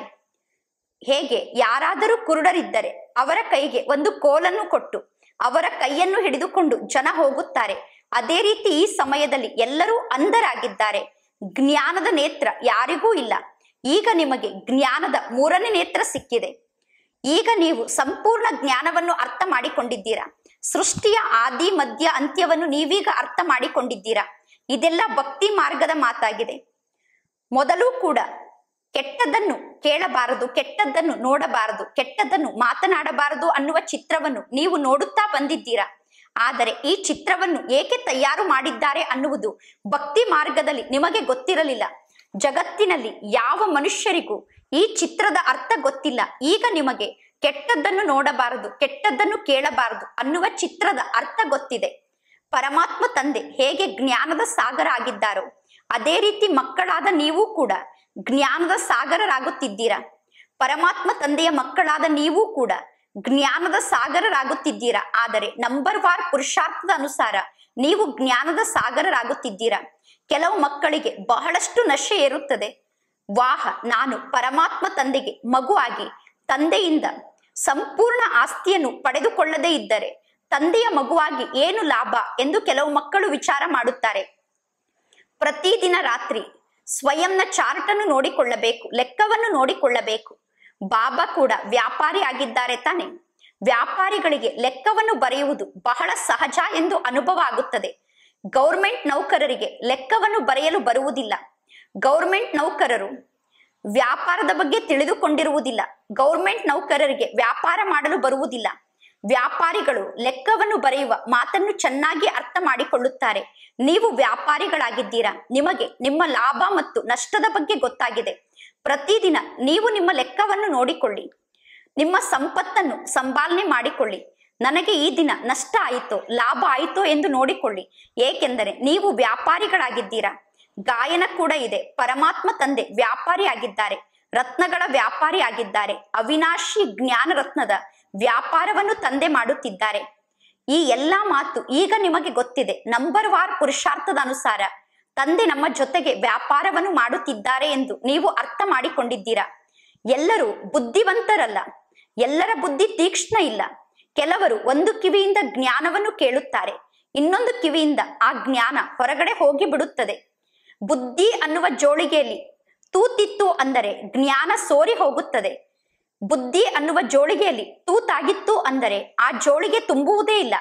ಹೇಗೆ ಯಾರಾದರೂ ಕುರುಡರಿದ್ದರೆ ಅವರ ಕೈಗೆ ಒಂದು ಕೋಲನ್ನು ಕೊಟ್ಟು ಅವರ ಕೈಯನ್ನು ಹಿಡಿದುಕೊಂಡು ಜನ ಹೋಗುತ್ತಾರೆ ಅದೇ ರೀತಿ ಈ ಸಮಯದಲ್ಲಿ ಎಲ್ಲರೂ ಅಂಧರಾಗಿದ್ದಾರೆ ಜ್ಞಾನದ ನೇತ್ರ ಯಾರಿಗೂ ಇಲ್ಲ ಈಗ ನಿಮಗೆ ಜ್ಞಾನದ ಮೂರನೇ ನೇತ್ರ ಸಿಕ್ಕಿದೆ ಈಗ ನೀವು ಸಂಪೂರ್ಣ ಜ್ಞಾನವನ್ನು ಅರ್ಥ ಮಾಡಿಕೊಂಡಿದ್ದೀರಾ ಸೃಷ್ಟಿಯ ಆದಿ ಮಧ್ಯ ಅಂತ್ಯವನ್ನು ನೀವೀಗ ಅರ್ಥ ಮಾಡಿಕೊಂಡಿದ್ದೀರಾ ಇದೆಲ್ಲ ಭಕ್ತಿ ಮಾರ್ಗದ ಮಾತಾಗಿದೆ ಮೊದಲು ಕೂಡ ಕೆಟ್ಟದ್ದನ್ನು ಕೇಳಬಾರದು ಕೆಟ್ಟದ್ದನ್ನು ನೋಡಬಾರದು ಕೆಟ್ಟದ್ದನ್ನು ಮಾತನಾಡಬಾರದು ಅನ್ನುವ ಚಿತ್ರವನ್ನು ನೀವು ನೋಡುತ್ತಾ ಬಂದಿದ್ದೀರಾ ಆದರೆ ಈ ಚಿತ್ರವನ್ನು ಏಕೆ ತಯಾರು ಮಾಡಿದ್ದಾರೆ ಅನ್ನುವುದು ಭಕ್ತಿ ಮಾರ್ಗದಲ್ಲಿ ನಿಮಗೆ ಗೊತ್ತಿರಲಿಲ್ಲ ಜಗತ್ತಿನಲ್ಲಿ ಯಾವ ಮನುಷ್ಯರಿಗೂ ಈ ಚಿತ್ರದ ಅರ್ಥ ಗೊತ್ತಿಲ್ಲ ಈಗ ನಿಮಗೆ ಕೆಟ್ಟದ್ದನ್ನು ನೋಡಬಾರದು ಕೆಟ್ಟದ್ದನ್ನು ಕೇಳಬಾರದು ಅನ್ನುವ ಚಿತ್ರದ ಅರ್ಥ ಗೊತ್ತಿದೆ ಪರಮಾತ್ಮ ತಂದೆ ಹೇಗೆ ಜ್ಞಾನದ ಸಾಗರ ಆಗಿದ್ದಾರೋ ಅದೇ ರೀತಿ ಮಕ್ಕಳಾದ ನೀವು ಕೂಡ ಜ್ಞಾನದ ಸಾಗರರಾಗುತ್ತಿದ್ದೀರಾ ಪರಮಾತ್ಮ ತಂದೆಯ ಮಕ್ಕಳಾದ ನೀವು ಕೂಡ ಜ್ಞಾನದ ಸಾಗರರಾಗುತ್ತಿದ್ದೀರಾ ಆದರೆ ನಂಬರ್ ವಾರ್ ಪುರುಷಾರ್ಥದ ಅನುಸಾರ ನೀವು ಜ್ಞಾನದ ಸಾಗರರಾಗುತ್ತಿದ್ದೀರಾ ಕೆಲವು ಮಕ್ಕಳಿಗೆ ಬಹಳಷ್ಟು ನಶೆ ಏರುತ್ತದೆ ವಾಹ ನಾನು ಪರಮಾತ್ಮ ತಂದೆಗೆ ಮಗುವಾಗಿ ತಂದೆಯಿಂದ ಸಂಪೂರ್ಣ ಆಸ್ತಿಯನ್ನು ಪಡೆದುಕೊಳ್ಳದೇ ಇದ್ದರೆ ತಂದೆಯ ಮಗುವಾಗಿ ಏನು ಲಾಭ ಎಂದು ಕೆಲವು ಮಕ್ಕಳು ವಿಚಾರ ಮಾಡುತ್ತಾರೆ ಪ್ರತಿದಿನ ರಾತ್ರಿ ಸ್ವಯಂನ ಚಾರ್ಟ್ ಅನ್ನು ನೋಡಿಕೊಳ್ಳಬೇಕು ಲೆಕ್ಕವನ್ನು ನೋಡಿಕೊಳ್ಳಬೇಕು ಬಾಬಾ ಕೂಡ ವ್ಯಾಪಾರಿ ಆಗಿದ್ದಾರೆ ತಾನೆ ವ್ಯಾಪಾರಿಗಳಿಗೆ ಲೆಕ್ಕವನ್ನು ಬರೆಯುವುದು ಬಹಳ ಸಹಜ ಎಂದು ಅನುಭವ ಆಗುತ್ತದೆ ಗೌರ್ಮೆಂಟ್ ನೌಕರರಿಗೆ ಲೆಕ್ಕವನ್ನು ಬರೆಯಲು ಬರುವುದಿಲ್ಲ ಗೌರ್ಮೆಂಟ್ ನೌಕರರು ವ್ಯಾಪಾರದ ಬಗ್ಗೆ ತಿಳಿದುಕೊಂಡಿರುವುದಿಲ್ಲ ಗೌರ್ಮೆಂಟ್ ನೌಕರರಿಗೆ ವ್ಯಾಪಾರ ಮಾಡಲು ಬರುವುದಿಲ್ಲ ವ್ಯಾಪಾರಿಗಳು ಲೆಕ್ಕವನ್ನು ಬರೆಯುವ ಮಾತನ್ನು ಚೆನ್ನಾಗಿ ಅರ್ಥ ಮಾಡಿಕೊಳ್ಳುತ್ತಾರೆ ನೀವು ವ್ಯಾಪಾರಿಗಳಾಗಿದ್ದೀರಾ ನಿಮಗೆ ನಿಮ್ಮ ಲಾಭ ಮತ್ತು ನಷ್ಟದ ಬಗ್ಗೆ ಗೊತ್ತಾಗಿದೆ ಪ್ರತಿದಿನ ನೀವು ನಿಮ್ಮ ಲೆಕ್ಕವನ್ನು ನೋಡಿಕೊಳ್ಳಿ ನಿಮ್ಮ ಸಂಪತ್ತನ್ನು ಸಂಪಾಲನೆ ಮಾಡಿಕೊಳ್ಳಿ ನನಗೆ ಈ ದಿನ ನಷ್ಟ ಆಯಿತೋ ಲಾಭ ಆಯಿತೋ ಎಂದು ನೋಡಿಕೊಳ್ಳಿ ಏಕೆಂದರೆ ನೀವು ವ್ಯಾಪಾರಿಗಳಾಗಿದ್ದೀರಾ ಗಾಯನ ಕೂಡ ಇದೆ ಪರಮಾತ್ಮ ತಂದೆ ವ್ಯಾಪಾರಿ ಆಗಿದ್ದಾರೆ ರತ್ನಗಳ ವ್ಯಾಪಾರಿ ಆಗಿದ್ದಾರೆ ಅವಿನಾಶಿ ಜ್ಞಾನ ರತ್ನದ ವ್ಯಾಪಾರವನ್ನು ತಂದೆ ಮಾಡುತ್ತಿದ್ದಾರೆ ಈ ಎಲ್ಲಾ ಮಾತು ಈಗ ನಿಮಗೆ ಗೊತ್ತಿದೆ ನಂಬರ್ ವಾರ್ ಪುರುಷಾರ್ಥದ ಅನುಸಾರ ತಂದೆ ನಮ್ಮ ಜೊತೆಗೆ ವ್ಯಾಪಾರವನ್ನು ಮಾಡುತ್ತಿದ್ದಾರೆ ಎಂದು ನೀವು ಅರ್ಥ ಮಾಡಿಕೊಂಡಿದ್ದೀರಾ ಎಲ್ಲರೂ ಬುದ್ಧಿವಂತರಲ್ಲ ಎಲ್ಲರ ಬುದ್ಧಿ ತೀಕ್ಷ್ಣ ಇಲ್ಲ ಕೆಲವರು ಒಂದು ಕಿವಿಯಿಂದ ಜ್ಞಾನವನ್ನು ಕೇಳುತ್ತಾರೆ ಇನ್ನೊಂದು ಕಿವಿಯಿಂದ ಆ ಜ್ಞಾನ ಹೊರಗಡೆ ಹೋಗಿ ಬಿಡುತ್ತದೆ ಬುದ್ಧಿ ಅನ್ನುವ ಜೋಳಿಗೆಯಲ್ಲಿ ತೂತಿತ್ತು ಅಂದರೆ ಜ್ಞಾನ ಸೋರಿ ಹೋಗುತ್ತದೆ ಬುದ್ಧಿ ಅನ್ನುವ ಜೋಳಿಗೆಯಲ್ಲಿ ತೂತಾಗಿತ್ತು ಅಂದರೆ ಆ ಜೋಳಿಗೆ ತುಂಬುವುದೇ ಇಲ್ಲ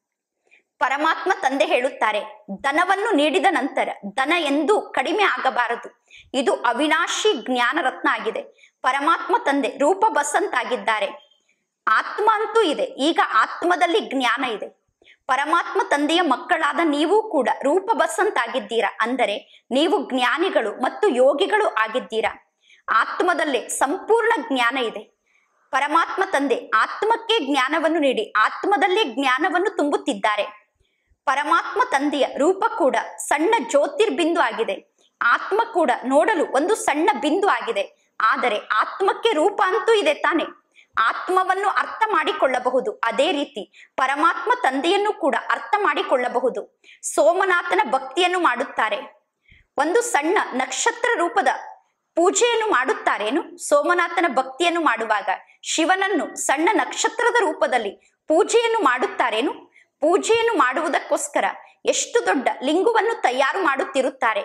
ಪರಮಾತ್ಮ ತಂದೆ ಹೇಳುತ್ತಾರೆ ಧನವನ್ನು ನೀಡಿದ ನಂತರ ಧನ ಎಂದೂ ಕಡಿಮೆ ಆಗಬಾರದು ಇದು ಅವಿನಾಶಿ ಜ್ಞಾನ ರತ್ನ ಆಗಿದೆ ಪರಮಾತ್ಮ ತಂದೆ ರೂಪ ಬಸಂತಾಗಿದ್ದಾರೆ ಆತ್ಮ ಅಂತೂ ಇದೆ ಈಗ ಆತ್ಮದಲ್ಲಿ ಜ್ಞಾನ ಇದೆ ಪರಮಾತ್ಮ ತಂದೆಯ ಮಕ್ಕಳಾದ ನೀವು ಕೂಡ ರೂಪ ಬಸಂತಾಗಿದ್ದೀರಾ ಅಂದರೆ ನೀವು ಜ್ಞಾನಿಗಳು ಮತ್ತು ಯೋಗಿಗಳು ಆಗಿದ್ದೀರಾ ಆತ್ಮದಲ್ಲೇ ಸಂಪೂರ್ಣ ಜ್ಞಾನ ಇದೆ ಪರಮಾತ್ಮ ತಂದೆ ಆತ್ಮಕ್ಕೆ ಜ್ಞಾನವನ್ನು ನೀಡಿ ಆತ್ಮದಲ್ಲೇ ಜ್ಞಾನವನ್ನು ತುಂಬುತ್ತಿದ್ದಾರೆ ಪರಮಾತ್ಮ ತಂದೆಯ ರೂಪ ಕೂಡ ಸಣ್ಣ ಜ್ಯೋತಿರ್ಬಿಂದು ಆಗಿದೆ ಆತ್ಮ ಕೂಡ ನೋಡಲು ಒಂದು ಸಣ್ಣ ಬಿಂದು ಆಗಿದೆ ಆದರೆ ಆತ್ಮಕ್ಕೆ ರೂಪ ಅಂತೂ ಇದೆ ತಾನೆ ಆತ್ಮವನ್ನು ಅರ್ಥ ಮಾಡಿಕೊಳ್ಳಬಹುದು ಅದೇ ರೀತಿ ಪರಮಾತ್ಮ ತಂದೆಯನ್ನು ಕೂಡ ಅರ್ಥ ಮಾಡಿಕೊಳ್ಳಬಹುದು ಸೋಮನಾಥನ ಭಕ್ತಿಯನ್ನು ಮಾಡುತ್ತಾರೆ ಒಂದು ಸಣ್ಣ ನಕ್ಷತ್ರ ರೂಪದ ಪೂಜೆಯನ್ನು ಮಾಡುತ್ತಾರೇನು ಸೋಮನಾಥನ ಭಕ್ತಿಯನ್ನು ಮಾಡುವಾಗ ಶಿವನನ್ನು ಸಣ್ಣ ನಕ್ಷತ್ರದ ರೂಪದಲ್ಲಿ ಪೂಜೆಯನ್ನು ಮಾಡುತ್ತಾರೇನು ಪೂಜೆಯನ್ನು ಮಾಡುವುದಕ್ಕೋಸ್ಕರ ಎಷ್ಟು ದೊಡ್ಡ ಲಿಂಗವನ್ನು ತಯಾರು ಮಾಡುತ್ತಿರುತ್ತಾರೆ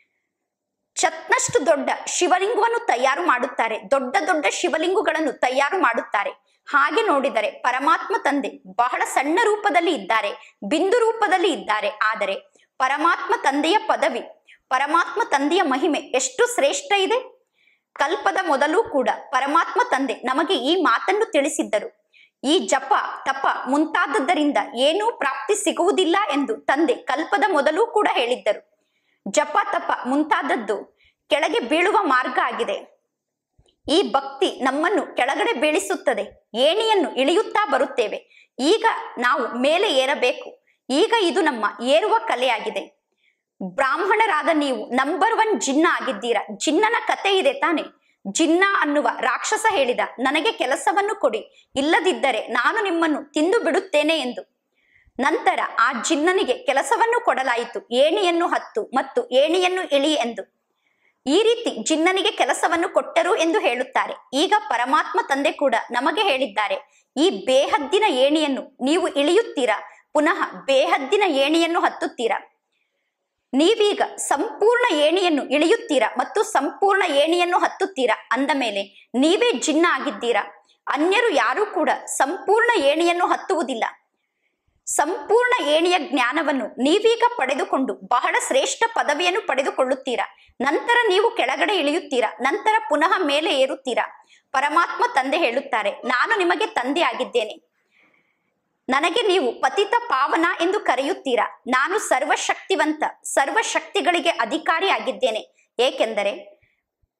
ಛತ್ನಷ್ಟು ದೊಡ್ಡ ಶಿವಲಿಂಗವನ್ನು ತಯಾರು ಮಾಡುತ್ತಾರೆ ದೊಡ್ಡ ದೊಡ್ಡ ಶಿವಲಿಂಗುಗಳನ್ನು ತಯಾರು ಮಾಡುತ್ತಾರೆ ಹಾಗೆ ನೋಡಿದರೆ ಪರಮಾತ್ಮ ತಂದೆ ಬಹಳ ಸಣ್ಣ ರೂಪದಲ್ಲಿ ಇದ್ದಾರೆ ಬಿಂದು ರೂಪದಲ್ಲಿ ಇದ್ದಾರೆ ಆದರೆ ಪರಮಾತ್ಮ ತಂದೆಯ ಪದವಿ ಪರಮಾತ್ಮ ತಂದೆಯ ಮಹಿಮೆ ಎಷ್ಟು ಶ್ರೇಷ್ಠ ಇದೆ ಕಲ್ಪದ ಮೊದಲು ಕೂಡ ಪರಮಾತ್ಮ ತಂದೆ ನಮಗೆ ಈ ಮಾತನ್ನು ತಿಳಿಸಿದ್ದರು ಈ ಜಪ ತಪ ಮುಂತಾದದ್ದರಿಂದ ಏನೂ ಪ್ರಾಪ್ತಿ ಸಿಗುವುದಿಲ್ಲ ಎಂದು ತಂದೆ ಕಲ್ಪದ ಮೊದಲು ಕೂಡ ಹೇಳಿದ್ದರು ಜಪ ತಪ ಮುಂತಾದದ್ದು ಕೆಳಗೆ ಬೀಳುವ ಮಾರ್ಗ ಆಗಿದೆ ಈ ಭಕ್ತಿ ನಮ್ಮನ್ನು ಕೆಳಗಡೆ ಬೀಳಿಸುತ್ತದೆ ಏಣಿಯನ್ನು ಇಳಿಯುತ್ತಾ ಬರುತ್ತೇವೆ ಈಗ ನಾವು ಮೇಲೆ ಏರಬೇಕು ಈಗ ಇದು ನಮ್ಮ ಏರುವ ಕಲೆಯಾಗಿದೆ ಬ್ರಾಹ್ಮಣರಾದ ನೀವು ನಂಬರ್ ಒನ್ ಜಿನ್ನ ಆಗಿದ್ದೀರಾ ಜಿನ್ನನ ಕತೆ ಇದೆ ತಾನೆ ಜಿನ್ನ ಅನ್ನುವ ರಾಕ್ಷಸ ಹೇಳಿದ ನನಗೆ ಕೆಲಸವನ್ನು ಕೊಡಿ ಇಲ್ಲದಿದ್ದರೆ ನಾನು ನಿಮ್ಮನ್ನು ತಿಂದು ಬಿಡುತ್ತೇನೆ ಎಂದು ನಂತರ ಆ ಜಿನ್ನನಿಗೆ ಕೆಲಸವನ್ನು ಕೊಡಲಾಯಿತು ಏಣಿಯನ್ನು ಹತ್ತು ಮತ್ತು ಏಣಿಯನ್ನು ಇಳಿ ಎಂದು ಈ ರೀತಿ ಜಿನ್ನನಿಗೆ ಕೆಲಸವನ್ನು ಕೊಟ್ಟರು ಎಂದು ಹೇಳುತ್ತಾರೆ ಈಗ ಪರಮಾತ್ಮ ತಂದೆ ಕೂಡ ನಮಗೆ ಹೇಳಿದ್ದಾರೆ ಈ ಬೇಹದ್ದಿನ ಏಣಿಯನ್ನು ನೀವು ಇಳಿಯುತ್ತೀರಾ ಪುನಃ ಬೇಹದ್ದಿನ ಏಣಿಯನ್ನು ಹತ್ತುತ್ತೀರಾ ನೀವೀಗ ಸಂಪೂರ್ಣ ಏಣಿಯನ್ನು ಇಳಿಯುತ್ತೀರಾ ಮತ್ತು ಸಂಪೂರ್ಣ ಏಣಿಯನ್ನು ಹತ್ತುತ್ತೀರಾ ಅಂದ ಮೇಲೆ ನೀವೇ ಜಿನ್ನ ಆಗಿದ್ದೀರಾ ಅನ್ಯರು ಯಾರೂ ಕೂಡ ಸಂಪೂರ್ಣ ಏಣಿಯನ್ನು ಹತ್ತುವುದಿಲ್ಲ ಸಂಪೂರ್ಣ ಏಣಿಯ ಜ್ಞಾನವನ್ನು ನೀವೀಗ ಪಡೆದುಕೊಂಡು ಬಹಳ ಶ್ರೇಷ್ಠ ಪದವಿಯನ್ನು ಪಡೆದುಕೊಳ್ಳುತ್ತೀರಾ ನಂತರ ನೀವು ಕೆಳಗಡೆ ಇಳಿಯುತ್ತೀರಾ ನಂತರ ಪುನಃ ಮೇಲೆ ಏರುತ್ತೀರಾ ಪರಮಾತ್ಮ ತಂದೆ ಹೇಳುತ್ತಾರೆ ನಾನು ನಿಮಗೆ ತಂದೆ ಆಗಿದ್ದೇನೆ ನನಗೆ ನೀವು ಪತಿತ ಪಾವನ ಎಂದು ಕರೆಯುತ್ತೀರಾ ನಾನು ಸರ್ವಶಕ್ತಿವಂತ ಸರ್ವಶಕ್ತಿಗಳಿಗೆ ಅಧಿಕಾರಿ ಆಗಿದ್ದೇನೆ ಏಕೆಂದರೆ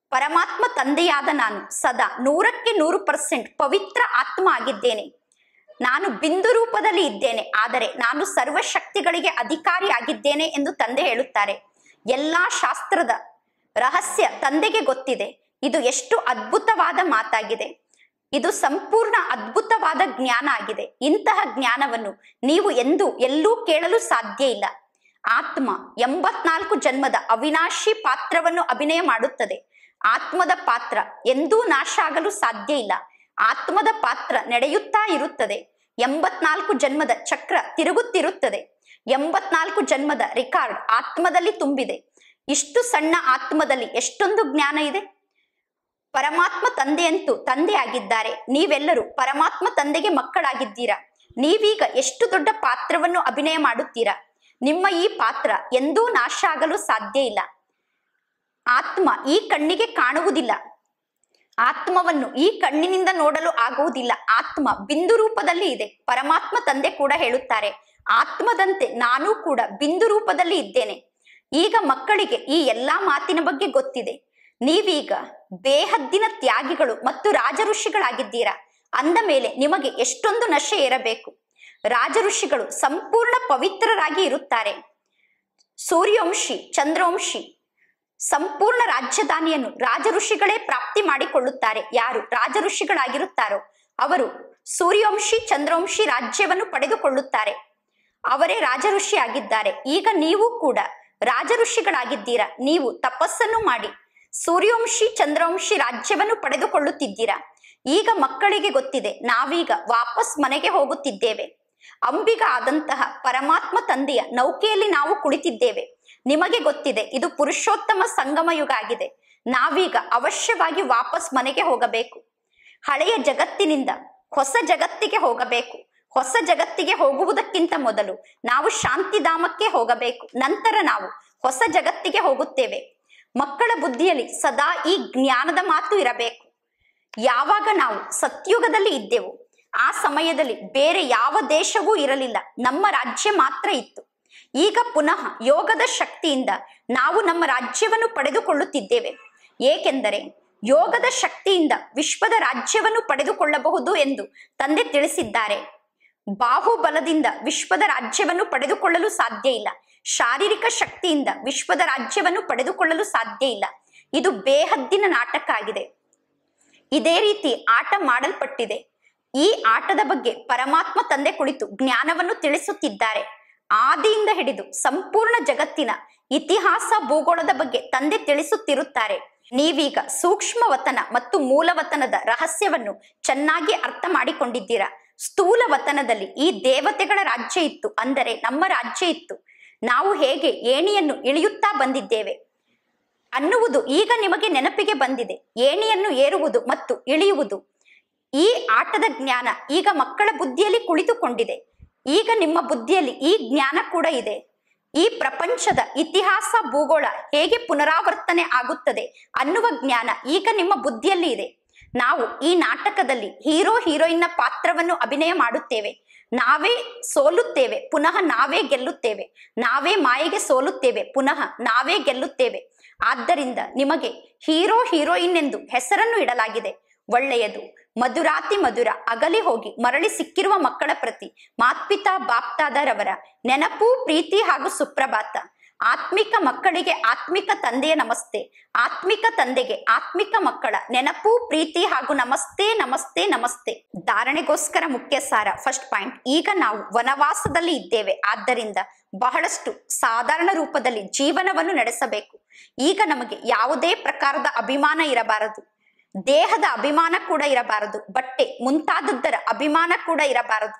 ಪರಮಾತ್ಮ ತಂದೆಯಾದ ನಾನು ಸದಾ ನೂರಕ್ಕೆ ನೂರು ಪರ್ಸೆಂಟ್ ಪವಿತ್ರ ಆತ್ಮ ಆಗಿದ್ದೇನೆ ನಾನು ಬಿಂದು ರೂಪದಲ್ಲಿ ಇದ್ದೇನೆ ಆದರೆ ನಾನು ಸರ್ವಶಕ್ತಿಗಳಿಗೆ ಅಧಿಕಾರಿ ಆಗಿದ್ದೇನೆ ಎಂದು ತಂದೆ ಹೇಳುತ್ತಾರೆ ಎಲ್ಲಾ ಶಾಸ್ತ್ರದ ರಹಸ್ಯ ತಂದೆಗೆ ಗೊತ್ತಿದೆ ಇದು ಎಷ್ಟು ಅದ್ಭುತವಾದ ಮಾತಾಗಿದೆ ಇದು ಸಂಪೂರ್ಣ ಅದ್ಭುತವಾದ ಜ್ಞಾನ ಆಗಿದೆ ಇಂತಹ ಜ್ಞಾನವನ್ನು ನೀವು ಎಂದು ಎಲ್ಲೂ ಕೇಳಲು ಸಾಧ್ಯ ಇಲ್ಲ ಆತ್ಮ ಎಂಬತ್ನಾಲ್ಕು ಜನ್ಮದ ಅವಿನಾಶಿ ಪಾತ್ರವನ್ನು ಅಭಿನಯ ಮಾಡುತ್ತದೆ ಆತ್ಮದ ಪಾತ್ರ ಎಂದೂ ನಾಶ ಆಗಲು ಸಾಧ್ಯ ಇಲ್ಲ ಆತ್ಮದ ಪಾತ್ರ ನಡೆಯುತ್ತಾ ಇರುತ್ತದೆ ಎಂಬತ್ನಾಲ್ಕು ಜನ್ಮದ ಚಕ್ರ ತಿರುಗುತ್ತಿರುತ್ತದೆ ಎಂಬತ್ನಾಲ್ಕು ಜನ್ಮದ ರಿಕಾರ್ಡ್ ಆತ್ಮದಲ್ಲಿ ತುಂಬಿದೆ ಇಷ್ಟು ಸಣ್ಣ ಆತ್ಮದಲ್ಲಿ ಎಷ್ಟೊಂದು ಜ್ಞಾನ ಇದೆ ಪರಮಾತ್ಮ ತಂದೆಯಂತೂ ತಂದೆ ಆಗಿದ್ದಾರೆ ನೀವೆಲ್ಲರೂ ಪರಮಾತ್ಮ ತಂದೆಗೆ ಮಕ್ಕಳಾಗಿದ್ದೀರಾ ನೀವೀಗ ಎಷ್ಟು ದೊಡ್ಡ ಪಾತ್ರವನ್ನು ಅಭಿನಯ ಮಾಡುತ್ತೀರಾ ನಿಮ್ಮ ಈ ಪಾತ್ರ ಎಂದೂ ನಾಶ ಆಗಲು ಸಾಧ್ಯ ಇಲ್ಲ ಆತ್ಮ ಈ ಕಣ್ಣಿಗೆ ಕಾಣುವುದಿಲ್ಲ ಆತ್ಮವನ್ನು ಈ ಕಣ್ಣಿನಿಂದ ನೋಡಲು ಆಗುವುದಿಲ್ಲ ಆತ್ಮ ಬಿಂದು ರೂಪದಲ್ಲಿ ಇದೆ ಪರಮಾತ್ಮ ತಂದೆ ಕೂಡ ಹೇಳುತ್ತಾರೆ ಆತ್ಮದಂತೆ ನಾನೂ ಕೂಡ ಬಿಂದು ರೂಪದಲ್ಲಿ ಇದ್ದೇನೆ ಈಗ ಮಕ್ಕಳಿಗೆ ಈ ಎಲ್ಲಾ ಮಾತಿನ ಬಗ್ಗೆ ಗೊತ್ತಿದೆ ನೀವೀಗ ಬೇಹದ್ದಿನ ತ್ಯಾಗಿಗಳು ಮತ್ತು ರಾಜ ಋಷಿಗಳಾಗಿದ್ದೀರಾ ಅಂದ ಮೇಲೆ ನಿಮಗೆ ಎಷ್ಟೊಂದು ನಶೆ ಇರಬೇಕು ರಾಜ ಋಷಿಗಳು ಸಂಪೂರ್ಣ ಪವಿತ್ರರಾಗಿ ಇರುತ್ತಾರೆ ಸೂರ್ಯವಂಶಿ ಚಂದ್ರವಂಶಿ ಸಂಪೂರ್ಣ ರಾಜಧಾನಿಯನ್ನು ರಾಜ ಋಷಿಗಳೇ ಪ್ರಾಪ್ತಿ ಮಾಡಿಕೊಳ್ಳುತ್ತಾರೆ ಯಾರು ರಾಜ ಋಷಿಗಳಾಗಿರುತ್ತಾರೋ ಅವರು ಸೂರ್ಯವಂಶಿ ಚಂದ್ರವಂಶಿ ರಾಜ್ಯವನ್ನು ಪಡೆದುಕೊಳ್ಳುತ್ತಾರೆ ಅವರೇ ರಾಜ ಋಷಿ ಆಗಿದ್ದಾರೆ ಈಗ ನೀವು ಕೂಡ ರಾಜ ಋಷಿಗಳಾಗಿದ್ದೀರಾ ನೀವು ತಪಸ್ಸನ್ನು ಮಾಡಿ ಸೂರ್ಯವಂಶಿ ಚಂದ್ರವಂಶಿ ರಾಜ್ಯವನ್ನು ಪಡೆದುಕೊಳ್ಳುತ್ತಿದ್ದೀರಾ ಈಗ ಮಕ್ಕಳಿಗೆ ಗೊತ್ತಿದೆ ನಾವೀಗ ವಾಪಸ್ ಮನೆಗೆ ಹೋಗುತ್ತಿದ್ದೇವೆ ಅಂಬಿಗ ಆದಂತಹ ಪರಮಾತ್ಮ ತಂದೆಯ ನೌಕೆಯಲ್ಲಿ ನಾವು ಕುಳಿತಿದ್ದೇವೆ ನಿಮಗೆ ಗೊತ್ತಿದೆ ಇದು ಪುರುಷೋತ್ತಮ ಸಂಗಮ ಯುಗ ಆಗಿದೆ ನಾವೀಗ ಅವಶ್ಯವಾಗಿ ವಾಪಸ್ ಮನೆಗೆ ಹೋಗಬೇಕು ಹಳೆಯ ಜಗತ್ತಿನಿಂದ ಹೊಸ ಜಗತ್ತಿಗೆ ಹೋಗಬೇಕು ಹೊಸ ಜಗತ್ತಿಗೆ ಹೋಗುವುದಕ್ಕಿಂತ ಮೊದಲು ನಾವು ಶಾಂತಿಧಾಮಕ್ಕೆ ಹೋಗಬೇಕು ನಂತರ ನಾವು ಹೊಸ ಜಗತ್ತಿಗೆ ಹೋಗುತ್ತೇವೆ ಮಕ್ಕಳ ಬುದ್ಧಿಯಲ್ಲಿ ಸದಾ ಈ ಜ್ಞಾನದ ಮಾತು ಇರಬೇಕು ಯಾವಾಗ ನಾವು ಸತ್ಯುಗದಲ್ಲಿ ಇದ್ದೆವು ಆ ಸಮಯದಲ್ಲಿ ಬೇರೆ ಯಾವ ದೇಶವೂ ಇರಲಿಲ್ಲ ನಮ್ಮ ರಾಜ್ಯ ಮಾತ್ರ ಇತ್ತು ಈಗ ಪುನಃ ಯೋಗದ ಶಕ್ತಿಯಿಂದ ನಾವು ನಮ್ಮ ರಾಜ್ಯವನ್ನು ಪಡೆದುಕೊಳ್ಳುತ್ತಿದ್ದೇವೆ ಏಕೆಂದರೆ ಯೋಗದ ಶಕ್ತಿಯಿಂದ ವಿಶ್ವದ ರಾಜ್ಯವನ್ನು ಪಡೆದುಕೊಳ್ಳಬಹುದು ಎಂದು ತಂದೆ ತಿಳಿಸಿದ್ದಾರೆ ಬಾಹುಬಲದಿಂದ ವಿಶ್ವದ ರಾಜ್ಯವನ್ನು ಪಡೆದುಕೊಳ್ಳಲು ಸಾಧ್ಯ ಇಲ್ಲ ಶಾರೀರಿಕ ಶಕ್ತಿಯಿಂದ ವಿಶ್ವದ ರಾಜ್ಯವನ್ನು ಪಡೆದುಕೊಳ್ಳಲು ಸಾಧ್ಯ ಇಲ್ಲ ಇದು ಬೇಹದ್ದಿನ ನಾಟಕ ಆಗಿದೆ ಇದೇ ರೀತಿ ಆಟ ಮಾಡಲ್ಪಟ್ಟಿದೆ ಈ ಆಟದ ಬಗ್ಗೆ ಪರಮಾತ್ಮ ತಂದೆ ಕುಳಿತು ಜ್ಞಾನವನ್ನು ತಿಳಿಸುತ್ತಿದ್ದಾರೆ ಆದಿಯಿಂದ ಹಿಡಿದು ಸಂಪೂರ್ಣ ಜಗತ್ತಿನ ಇತಿಹಾಸ ಭೂಗೋಳದ ಬಗ್ಗೆ ತಂದೆ ತಿಳಿಸುತ್ತಿರುತ್ತಾರೆ ನೀವೀಗ ಸೂಕ್ಷ್ಮವತನ ಮತ್ತು ಮೂಲವತನದ ರಹಸ್ಯವನ್ನು ಚೆನ್ನಾಗಿ ಅರ್ಥ ಮಾಡಿಕೊಂಡಿದ್ದೀರಾ ಸ್ಥೂಲ ವತನದಲ್ಲಿ ಈ ದೇವತೆಗಳ ರಾಜ್ಯ ಇತ್ತು ಅಂದರೆ ನಮ್ಮ ರಾಜ್ಯ ಇತ್ತು ನಾವು ಹೇಗೆ ಏಣಿಯನ್ನು ಇಳಿಯುತ್ತಾ ಬಂದಿದ್ದೇವೆ ಅನ್ನುವುದು ಈಗ ನಿಮಗೆ ನೆನಪಿಗೆ ಬಂದಿದೆ ಏಣಿಯನ್ನು ಏರುವುದು ಮತ್ತು ಇಳಿಯುವುದು ಈ ಆಟದ ಜ್ಞಾನ ಈಗ ಮಕ್ಕಳ ಬುದ್ಧಿಯಲ್ಲಿ ಕುಳಿತುಕೊಂಡಿದೆ ಈಗ ನಿಮ್ಮ ಬುದ್ಧಿಯಲ್ಲಿ ಈ ಜ್ಞಾನ ಕೂಡ ಇದೆ ಈ ಪ್ರಪಂಚದ ಇತಿಹಾಸ ಭೂಗೋಳ ಹೇಗೆ ಪುನರಾವರ್ತನೆ ಆಗುತ್ತದೆ ಅನ್ನುವ ಜ್ಞಾನ ಈಗ ನಿಮ್ಮ ಬುದ್ಧಿಯಲ್ಲಿ ಇದೆ ನಾವು ಈ ನಾಟಕದಲ್ಲಿ ಹೀರೋ ಹೀರೋಯಿನ್ನ ಪಾತ್ರವನ್ನು ಅಭಿನಯ ಮಾಡುತ್ತೇವೆ ನಾವೇ ಸೋಲುತ್ತೇವೆ ಪುನಃ ನಾವೇ ಗೆಲ್ಲುತ್ತೇವೆ ನಾವೇ ಮಾಯೆಗೆ ಸೋಲುತ್ತೇವೆ ಪುನಃ ನಾವೇ ಗೆಲ್ಲುತ್ತೇವೆ ಆದ್ದರಿಂದ ನಿಮಗೆ ಹೀರೋ ಹೀರೋಯಿನ್ ಎಂದು ಹೆಸರನ್ನು ಇಡಲಾಗಿದೆ ಒಳ್ಳೆಯದು ಮಧುರಾತಿ ಮಧುರ ಅಗಲಿ ಹೋಗಿ ಮರಳಿ ಸಿಕ್ಕಿರುವ ಮಕ್ಕಳ ಪ್ರತಿ ಮಾತ್ಪಿತಾ ಬಾಪ್ತಾದರವರ ನೆನಪು ಪ್ರೀತಿ ಹಾಗೂ ಸುಪ್ರಭಾತ ಆತ್ಮಿಕ ಮಕ್ಕಳಿಗೆ ಆತ್ಮಿಕ ತಂದೆಯ ನಮಸ್ತೆ ಆತ್ಮಿಕ ತಂದೆಗೆ ಆತ್ಮಿಕ ಮಕ್ಕಳ ನೆನಪು ಪ್ರೀತಿ ಹಾಗೂ ನಮಸ್ತೆ ನಮಸ್ತೆ ನಮಸ್ತೆ ಧಾರಣೆಗೋಸ್ಕರ ಮುಖ್ಯ ಸಾರ ಫಸ್ಟ್ ಪಾಯಿಂಟ್ ಈಗ ನಾವು ವನವಾಸದಲ್ಲಿ ಇದ್ದೇವೆ ಆದ್ದರಿಂದ ಬಹಳಷ್ಟು ಸಾಧಾರಣ ರೂಪದಲ್ಲಿ ಜೀವನವನ್ನು ನಡೆಸಬೇಕು ಈಗ ನಮಗೆ ಯಾವುದೇ ಪ್ರಕಾರದ ಅಭಿಮಾನ ಇರಬಾರದು ದೇಹದ ಅಭಿಮಾನ ಕೂಡ ಇರಬಾರದು ಬಟ್ಟೆ ಮುಂತಾದದ್ದರ ಅಭಿಮಾನ ಕೂಡ ಇರಬಾರದು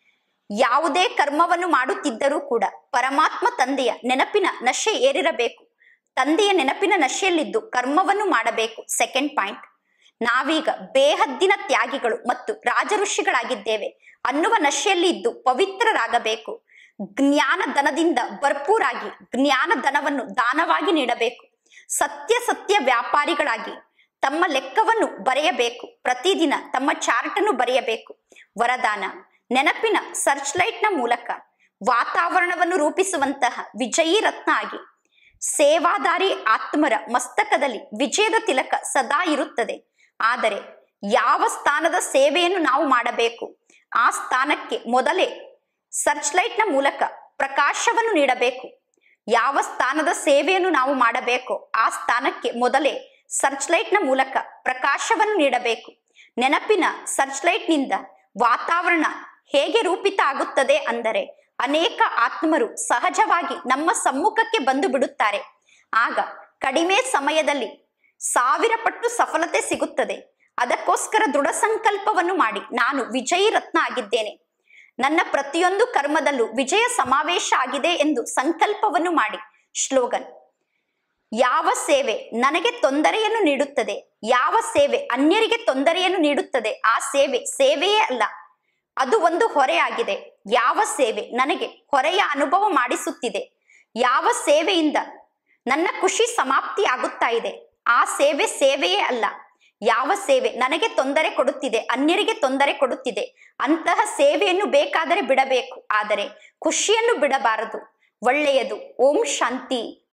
ಯಾವುದೇ ಕರ್ಮವನ್ನು ಮಾಡುತ್ತಿದ್ದರೂ ಕೂಡ ಪರಮಾತ್ಮ ತಂದೆಯ ನೆನಪಿನ ನಶೆ ಏರಿರಬೇಕು ತಂದೆಯ ನೆನಪಿನ ನಶೆಯಲ್ಲಿದ್ದು ಕರ್ಮವನ್ನು ಮಾಡಬೇಕು ಸೆಕೆಂಡ್ ಪಾಯಿಂಟ್ ನಾವೀಗ ಬೇಹದ್ದಿನ ತ್ಯಾಗಿಗಳು ಮತ್ತು ರಾಜಋಷಿಗಳಾಗಿದ್ದೇವೆ ಅನ್ನುವ ನಶೆಯಲ್ಲಿ ಇದ್ದು ಪವಿತ್ರರಾಗಬೇಕು ಜ್ಞಾನ ಧನದಿಂದ ಭರ್ಪೂರಾಗಿ ಜ್ಞಾನ ಧನವನ್ನು ದಾನವಾಗಿ ನೀಡಬೇಕು ಸತ್ಯ ಸತ್ಯ ವ್ಯಾಪಾರಿಗಳಾಗಿ ತಮ್ಮ ಲೆಕ್ಕವನ್ನು ಬರೆಯಬೇಕು ಪ್ರತಿದಿನ ತಮ್ಮ ಚಾರ್ಟ್ ಅನ್ನು ಬರೆಯಬೇಕು ವರದಾನ ನೆನಪಿನ ಸರ್ಚ್ ಲೈಟ್ನ ಮೂಲಕ ವಾತಾವರಣವನ್ನು ರೂಪಿಸುವಂತಹ ವಿಜಯೀ ರತ್ನ ಆಗಿ ಸೇವಾದಾರಿ ಆತ್ಮರ ಮಸ್ತಕದಲ್ಲಿ ವಿಜಯದ ತಿಲಕ ಸದಾ ಇರುತ್ತದೆ ಆದರೆ ಯಾವ ಸ್ಥಾನದ ಸೇವೆಯನ್ನು ನಾವು ಮಾಡಬೇಕು ಆ ಸ್ಥಾನಕ್ಕೆ ಮೊದಲೇ ಸರ್ಚ್ ಲೈಟ್ನ ಮೂಲಕ ಪ್ರಕಾಶವನ್ನು ನೀಡಬೇಕು ಯಾವ ಸ್ಥಾನದ ಸೇವೆಯನ್ನು ನಾವು ಮಾಡಬೇಕೋ ಆ ಸ್ಥಾನಕ್ಕೆ ಮೊದಲೇ ಸರ್ಚ್ ಲೈಟ್ನ ಮೂಲಕ ಪ್ರಕಾಶವನ್ನು ನೀಡಬೇಕು ನೆನಪಿನ ಸರ್ಚ್ ಲೈಟ್ನಿಂದ ವಾತಾವರಣ ಹೇಗೆ ರೂಪಿತ ಆಗುತ್ತದೆ ಅಂದರೆ ಅನೇಕ ಆತ್ಮರು ಸಹಜವಾಗಿ ನಮ್ಮ ಸಮ್ಮುಖಕ್ಕೆ ಬಂದು ಬಿಡುತ್ತಾರೆ ಆಗ ಕಡಿಮೆ ಸಮಯದಲ್ಲಿ ಸಾವಿರ ಪಟ್ಟು ಸಫಲತೆ ಸಿಗುತ್ತದೆ ಅದಕ್ಕೋಸ್ಕರ ದೃಢ ಸಂಕಲ್ಪವನ್ನು ಮಾಡಿ ನಾನು ವಿಜಯಿ ರತ್ನ ಆಗಿದ್ದೇನೆ ನನ್ನ ಪ್ರತಿಯೊಂದು ಕರ್ಮದಲ್ಲೂ ವಿಜಯ ಸಮಾವೇಶ ಆಗಿದೆ ಎಂದು ಸಂಕಲ್ಪವನ್ನು ಮಾಡಿ ಶ್ಲೋಗನ್ ಯಾವ ಸೇವೆ ನನಗೆ ತೊಂದರೆಯನ್ನು ನೀಡುತ್ತದೆ ಯಾವ ಸೇವೆ ಅನ್ಯರಿಗೆ ತೊಂದರೆಯನ್ನು ನೀಡುತ್ತದೆ ಆ ಸೇವೆ ಸೇವೆಯೇ ಅಲ್ಲ ಅದು ಒಂದು ಹೊರೆ ಆಗಿದೆ ಯಾವ ಸೇವೆ ನನಗೆ ಹೊರೆಯ ಅನುಭವ ಮಾಡಿಸುತ್ತಿದೆ ಯಾವ ಸೇವೆಯಿಂದ ನನ್ನ ಖುಷಿ ಸಮಾಪ್ತಿ ಆಗುತ್ತಾ ಇದೆ ಆ ಸೇವೆ ಸೇವೆಯೇ ಅಲ್ಲ ಯಾವ ಸೇವೆ ನನಗೆ ತೊಂದರೆ ಕೊಡುತ್ತಿದೆ ಅನ್ಯರಿಗೆ ತೊಂದರೆ ಕೊಡುತ್ತಿದೆ ಅಂತಹ ಸೇವೆಯನ್ನು ಬೇಕಾದರೆ ಬಿಡಬೇಕು ಆದರೆ ಖುಷಿಯನ್ನು ಬಿಡಬಾರದು ಒಳ್ಳೆಯದು ಓಂ ಶಾಂತಿ